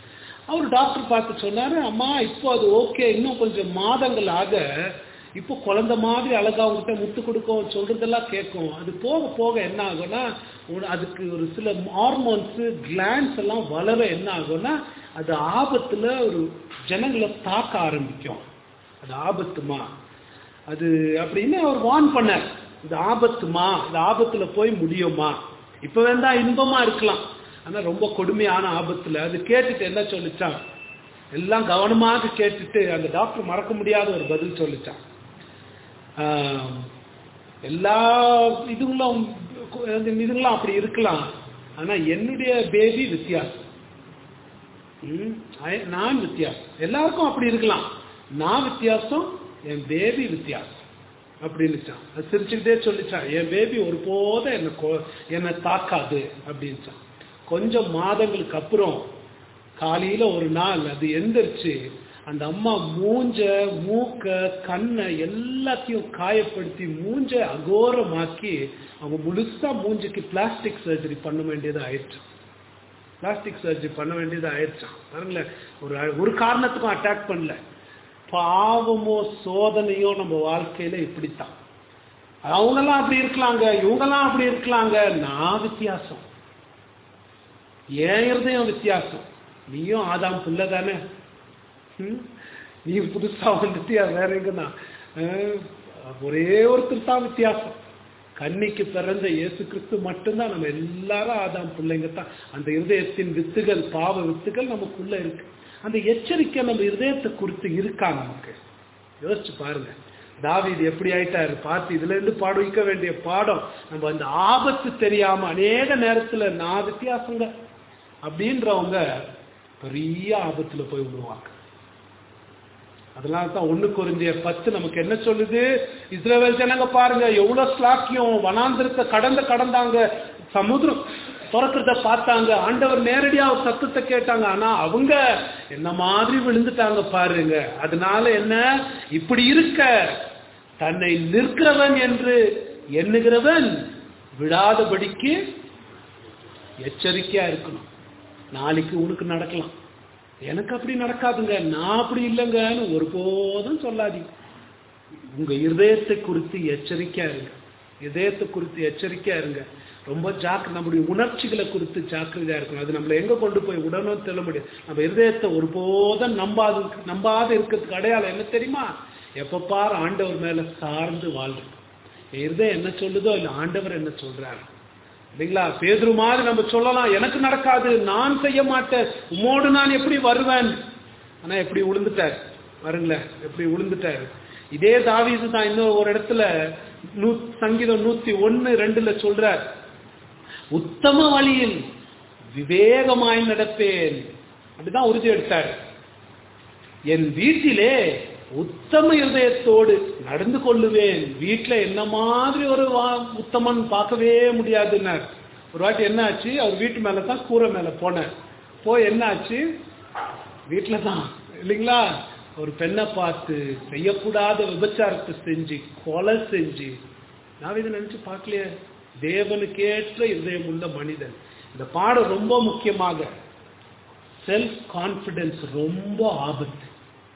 அவர் டாக்டர் பார்த்து சொன்னாரு அம்மா இப்போ அது ஓகே இன்னும் கொஞ்சம் மாதங்கள் ஆக இப்போ குழந்தை மாதிரி அழகா உங்ககிட்ட முத்து கொடுக்கும் சொல்றதெல்லாம் கேட்கும் அது போக போக என்ன ஆகும்னா ஒரு- அதுக்கு ஒரு சில ஹார்மோன்ஸ் கிளான்ஸ் எல்லாம் வளர என்ன ஆகும்னா அது ஆபத்துல ஒரு ஜனங்களை தாக்க ஆரம்பிக்கும் அது ஆபத்துமா அது அப்படின்னு அவர் வார்ன் பண்ணார் இது ஆபத்துமா இது ஆபத்துல போய் முடியுமா இப்ப வேண்டா இன்பமா இருக்கலாம் ஆனா ரொம்ப கொடுமையான ஆபத்துல அது கேட்டுட்டு என்ன சொல்லிச்சான் எல்லாம் கவனமாக கேட்டுட்டு அந்த டாக்டர் மறக்க முடியாத ஒரு பதில் சொல்லிச்சான் ஆஹ், எல்லா இதுங்களும் இதுங்களும் அப்படி இருக்கலாம் ஆனா என்னுடைய பேபி வித்தியாசம் ம், I- நான் வித்தியாசம் எல்லாருக்கும் அப்படி இருக்கலாம் நான் வித்தியாசம் என் பேபி வித்தியாசம் அப்படின்னுச்சான் அது சிரிச்சுக்கிட்டே சொல்லிச்சான் என் பேபி ஒருபோதும் என்னை கொ- என்னை தாக்காது அப்படின்ச்சான் கொஞ்சம் மாதங்களுக்கு அப்புறம் காலையில ஒரு நாள் அது எந்திரிச்சு அந்த அம்மா மூஞ்ச மூக்க கண்ணை எல்லாத்தையும் காயப்படுத்தி மூஞ்ச அகோரமாக்கி அவங்க முழுசா மூஞ்சிக்கு பிளாஸ்டிக் சர்ஜரி பண்ண வேண்டியது ஆயிடுச்சு பிளாஸ்டிக் சர்ஜரி பண்ண வேண்டியது ஆயிடுச்சான் பாருங்களேன் ஒரு ஒரு காரணத்துக்கும் அட்டாக் பண்ணல பாவமோ சோதனையோ நம்ம வாழ்க்கையில இப்படித்தான் அவங்கெல்லாம் அப்படி இருக்கலாங்க இவங்கெல்லாம் அப்படி இருக்கலாங்க நான் வித்தியாசம் என் இருதயம் வித்தியாசம் நீயும் ஆதாம் புள்ள தானே ம்? நீ புதுசா வந்துட்டியா வேற எங்கண்ணா அஹ், ஒரே ஒருத்தர் தான் வித்தியாசம் கன்னிக்கு பிறந்த இயேசு கிறிஸ்து மட்டும்தான் நம்ம எல்லாரும் ஆதாம் பிள்ளைங்க தான் அந்த இருதயத்தின் வித்துகள் பாவ வித்துகள் நமக்குள்ள இருக்கு அந்த எச்சரிக்கை நம்ம இருதயத்தை குறித்து இருக்கா நமக்கு யோசிச்சு பாருங்க தாவீது எப்படி ஆயிட்டாரு பார்த்து இதுல இருந்து பாடுவிக்க வேண்டிய பாடம் நம்ம அந்த ஆபத்து தெரியாம அநேக நேரத்துல நான் வித்தியாசங்க அப்படின்றவங்க பெரிய ஆபத்துல போய் விடுவாங்க அதனால தான் ஒண்ணு குறிஞ்சிய பத்து நமக்கு என்ன சொல்லுது இஸ்ரேல் ஜனங்க பாருங்க எவ்வளவு ஸ்லாக்கியம் வனாந்திரத்தை கடந்து கடந்தாங்க சமுத்திரம் துறக்கிறத பார்த்தாங்க ஆண்டவர் நேரடியா ஒரு சத்தத்தை கேட்டாங்க ஆனா அவங்க என்ன மாதிரி விழுந்துட்டாங்க பாருங்க அதனால என்ன இப்படி இருக்க தன்னை நிற்கிறவன் என்று எண்ணுகிறவன் விடாதபடிக்கு எச்சரிக்கையா இருக்கணும் நாளைக்கு உனக்கு நடக்கலாம் எனக்கு அப்படி நடக்காதுங்க நான் அப்படி இல்லைங்கன்னு ஒருபோதும் சொல்லாதீங்க உங்க இருதயத்தை குறித்து எச்சரிக்கையா இருங்க இதயத்தை குறித்து எச்சரிக்கையா இருங்க ரொம்ப ஜாக்கு நம்முடைய உணர்ச்சிகளை குறித்து ஜாக்கிரதையா இருக்கணும் அது நம்மளை எங்க கொண்டு போய் விடணும் தெரிய முடியாது நம்ம இருதயத்தை ஒருபோதும் நம்பாது நம்பாத இருக்கிறதுக்கு அடையாளம் என்ன தெரியுமா எப்ப பார் ஆண்டவர் மேல சார்ந்து வாழ்றது என் இருதயம் என்ன சொல்லுதோ இல்ல ஆண்டவர் என்ன சொல்றாரு இல்லைங்களா பேதுரு மாதிரி நம்ம சொல்லலாம் எனக்கு நடக்காது நான் செய்ய மாட்டேன் உம்மோடு நான் எப்படி வருவேன் ஆனா எப்படி விழுந்துட்டார் பாருங்களேன் எப்படி விழுந்துட்டாரு இதே தாவீது தான் இன்னும் ஒரு இடத்துல நூ சங்கீதம் நூத்தி ஒன்னு ரெண்டுல சொல்றார் உத்தம வழியில் விவேகமாய் நடப்பேன் அப்படிதான் உறுதி எடுத்தார் என் வீட்டிலே உத்தம இருதயத்தோடு நடந்து கொள்ளுவேன் வீட்டுல என்ன மாதிரி ஒரு வா- உத்தமன் பார்க்கவே முடியாதுன்னார் ஒரு வாட்டி என்ன ஆச்சு அவர் வீட்டு மேல தான் கூரை மேல போனார் போய் என்ன ஆச்சு வீட்டுல தான் இல்லைங்களா ஒரு பெண்ணை பார்த்து செய்யக்கூடாத விபச்சாரத்தை செஞ்சு கொலை செஞ்சு நான் இதை நினைச்சு பார்க்கலையே தேவனுக்கேற்ற இதயம் உள்ள மனிதன் இந்த பாடம் ரொம்ப முக்கியமாக செல்ஃப் கான்பிடன்ஸ் ரொம்ப ஆபத்து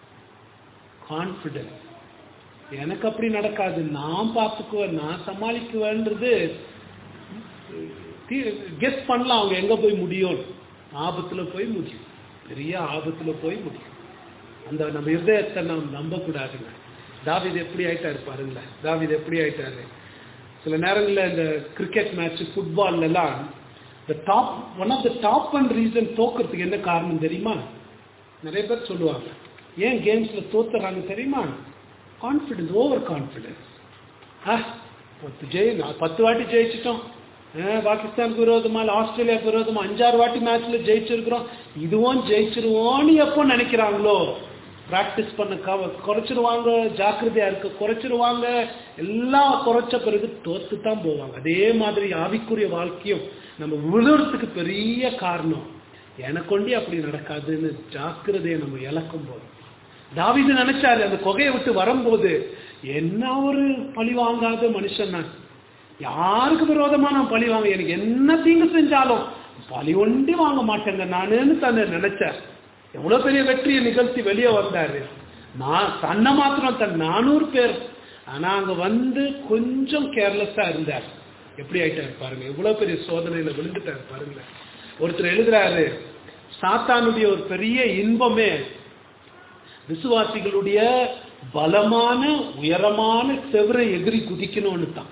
கான்பிடன்ஸ் எனக்கு அப்படி நடக்காது நான் பார்த்துக்குவேன் நான் சமாளிக்குவேன்றது கெஸ் பண்ணலாம் அவங்க எங்க போய் முடியும் ஆபத்துல போய் முடியும் பெரிய ஆபத்துல போய் முடியும் அந்த நம்ம இருதயத்தை நாம் நம்ப கூடாதுங்க தாவிது எப்படி ஆயிட்டாரு பாருங்களேன் தாவிது எப்படி ஆயிட்டாரு சில நேரங்கள்ல இந்த கிரிக்கெட் மேட்ச் ஃபுட்பால்ல எல்லாம் the top one of the top one reason தோக்கிறதுக்கு என்ன காரணம் தெரியுமா நிறைய பேர் சொல்லுவாங்க ஏன் கேம்ஸ்ல தோத்துறாங்க தெரியுமா கான்ஃபிடன்ஸ் ஓவர் கான்ஃபிடன்ஸ் பத்து ஜெயி நான் பத்து வாட்டி ஜெயிச்சிட்டோம் அஹ், பாகிஸ்தானுக்கு விரோதமா இல்ல ஆஸ்திரேலியாவுக்கு விரோதமா அஞ்சாறு வாட்டி மேட்ச்ல ஜெயிச்சிருக்கிறோம் இதுவும் ஜெயிச்சிருவோம்னு எப்போ நினைக்கிறாங்களோ பிராக்டிஸ் பண்ண கவ- குறைச்சிருவாங்க ஜாக்கிரதையா இருக்க குறைச்சிருவாங்க எல்லாம் குறைச்ச பிறகு தோத்து தான் போவாங்க அதே மாதிரி ஆவிக்குரிய வாழ்க்கையும் நம்ம விழுறதுக்கு பெரிய காரணம் எனக்கொண்டி அப்படி நடக்காதுன்னு ஜாக்கிரதையை நம்ம இழக்கும் போது தாவீது நினைச்சாரு அந்த குகையை விட்டு வரும்போது என்ன ஒரு பழி வாங்காத மனுஷன் நான் யாருக்கு விரோதமா நான் பழி வாங்க எனக்கு என்ன தீங்கு செஞ்சாலும் பழி ஒண்டி வாங்க மாட்டேங்க நானுன்னு தன்னை நினைச்சார் எவ்வளவு பெரிய வெற்றியை நிகழ்த்தி வெளியே வந்தாரு நான் தன்னை மாத்திரம் தன் நானூறு பேர் ஆனா அங்க வந்து கொஞ்சம் கேர்லெஸ்ஸா இருந்தார் எப்படி ஆயிட்டாரு பாருங்க எவ்வளவு பெரிய சோதனையில விழுந்துட்டாரு பாருங்க ஒருத்தர் எழுதுறாரு சாத்தானுடைய ஒரு பெரிய இன்பமே விசுவாசிகளுடைய பலமான உயரமான செவரை எதிரி குதிக்கணும்னு தான்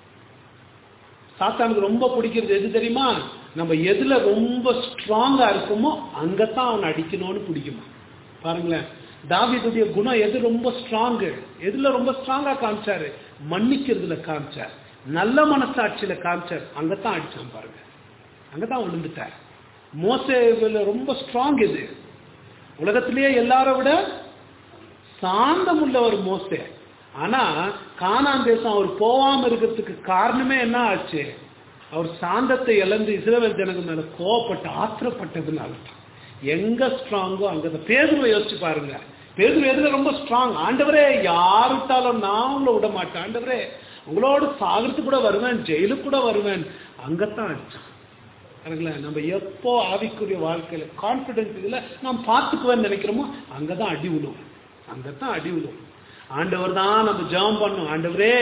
சாத்தானுக்கு ரொம்ப பிடிக்கிறது எது தெரியுமா நம்ம எதுல ரொம்ப ஸ்ட்ராங்கா இருக்குமோ அங்கத்தான் அவன் அடிக்கணும்னு பிடிக்குமா பாருங்களேன் தாவீதுடைய குணம் எது ரொம்ப ஸ்ட்ராங்கு எதுல ரொம்ப ஸ்ட்ராங்கா காமிச்சாரு மன்னிக்கிறதுல காமிச்சார் நல்ல மனசாட்சியில காமிச்சார் அங்கத்தான் அடிச்சான் பாருங்க அங்கதான் விழுந்துட்டார் மோசேல ரொம்ப ஸ்ட்ராங் இது உலகத்திலேயே எல்லாரை விட சாந்தம் உள்ள ஒரு மோசே ஆனா கானான் தேசம் அவர் போகாம இருக்கிறதுக்கு காரணமே என்ன ஆச்சு அவர் சாந்தத்தை இழந்து இஸ்ரேல் ஜனங்க மேல கோவப்பட்டு ஆத்திரப்பட்டதுனால தான். எங்க ஸ்ட்ராங்கோ அங்க பேதுருவை யோசிச்சு பாருங்க பேதுரு எதுல ரொம்ப ஸ்ட்ராங் ஆண்டவரே யார் விட்டாலும் நான் உங்களை விட மாட்டேன் ஆண்டவரே உங்களோட சாகிறதுக்கு கூட வருவேன் ஜெயிலுக்கு கூட வருவேன் அங்கத்தான் அடிச்சான் பாருங்களேன் நம்ம எப்போ ஆவிக்குரிய வாழ்க்கையில கான்பிடன்ஸ் இதுல நாம் பார்த்துக்குவேன்னு நினைக்கிறோமோ அங்கதான் அடி விழும் அங்கதான் அடி விழும் ஆண்டவர் தான் நம்ம ஜெபம் பண்ணும் ஆண்டவரே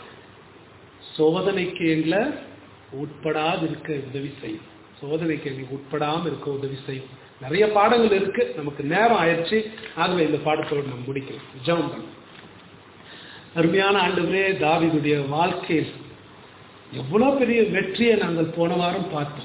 சோதனைக்கு எங்களை உட்படாது இருக்க உதவி செய்யும் சோதனைக்கு எங்களுக்கு உட்படாம இருக்க உதவி செய்யும் நிறைய பாடங்கள் இருக்கு நமக்கு நேரம் ஆயிடுச்சு ஆகவே இந்த பாடத்தோடு நம்ம முடிக்கலாம் ஜெபம் பண்ணும் அருமையான ஆண்டவரே தாவிதுடைய வாழ்க்கையில் எவ்வளவு பெரிய வெற்றியை நாங்கள் போன வாரம் பார்த்தோம்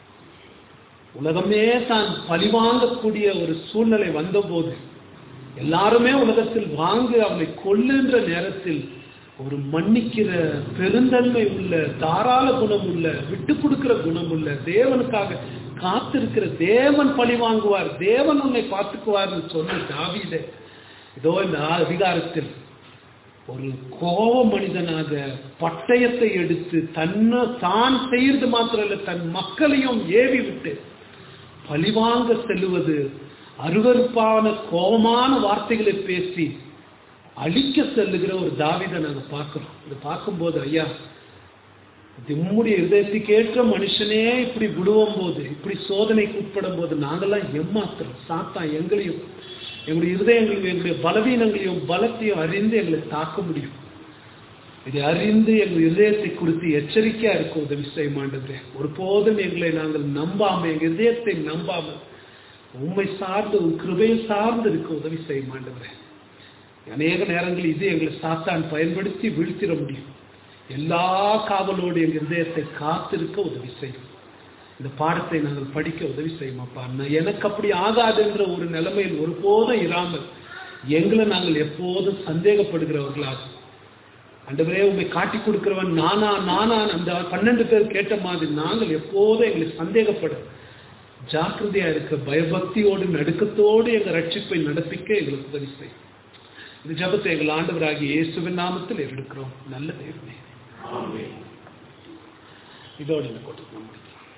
உலகமே தான் பழிவாங்கக்கூடிய ஒரு சூழ்நிலை வந்தபோது எல்லாருமே உலகத்தில் வாங்கு அவனை கொல்லுன்ற நேரத்தில் ஒரு மன்னிக்கிற பெருந்தன்மை உள்ள தாராள குணம் உள்ள விட்டு கொடுக்கிற குணம் உள்ள தேவனுக்காக காத்திருக்கிற தேவன் பழி வாங்குவார் தேவன் உன்னை பார்த்துக்குவார்னு சொன்ன தாவீத இதோ இந்த அதிகாரத்தில் ஒரு கோப மனிதனாக பட்டயத்தை எடுத்து தன்னை தான் செய்யறது மாத்திரம் இல்ல தன் மக்களையும் ஏவி விட்டு பழிவாங்க செல்லுவது அருவருப்பான கோபமான வார்த்தைகளை பேசி அழிக்க செல்லுகிற ஒரு தாவிதை நாங்க பார்க்கிறோம் இதை பார்க்கும்போது ஐயா நம்முடைய இதயத்துக்கு ஏற்ற மனுஷனே இப்படி விடுவோம் போது இப்படி சோதனைக்கு உட்படும் போது நாங்கெல்லாம் ஏமாத்துறோம் சாத்தா எங்களையும் எங்களுடைய இருதயங்களையும் எங்களுடைய பலவீனங்களையும் பலத்தையும் அறிந்து எங்களை தாக்க முடியும் இதை அறிந்து எங்கள் இதயத்தை குறித்து எச்சரிக்கையா இருக்க உதவி செய்ய மாட்டேங்கிறே ஒருபோதும் எங்களை நாங்கள் நம்பாம எங்க இதயத்தை நம்பாம உண்மை சார்ந்து உன் கிருபையை சார்ந்து இருக்க உதவி செய்ய மாட்டேங்கிறேன் அநேக நேரங்களில் இது எங்களை சாத்தான் பயன்படுத்தி வீழ்த்திட முடியும் எல்லா காவலோடு எங்கள் இதயத்தை காத்திருக்க உதவி செய்யும் இந்த பாடத்தை நாங்கள் படிக்க உதவி செய்யுமாப்பா நான் எனக்கு அப்படி ஆகாதுன்ற ஒரு நிலைமையில் ஒருபோதும் இராமல் எங்களை நாங்கள் எப்போதும் சந்தேகப்படுகிறவர்களாக அண்டவரே உண்மை காட்டி கொடுக்கிறவன் நானா நானா அந்த பன்னெண்டு பேர் கேட்ட மாதிரி நாங்கள் எப்போதும் எங்களை சந்தேகப்பட ஜாக்கிரதையா இருக்க பயபக்தியோடு நடுக்கத்தோடு எங்கள் ரட்சிப்பை நடப்பிக்க எங்களுக்கு உதவி செய்யும் இந்த ஜபத்தை எங்கள் ஆண்டவராகிய இயேசுவின் நாமத்தில் எடுக்கிறோம் நல்ல தேவனே ஆமென் இதோடு இந்த கூட்டத்தை முடிக்கலாம்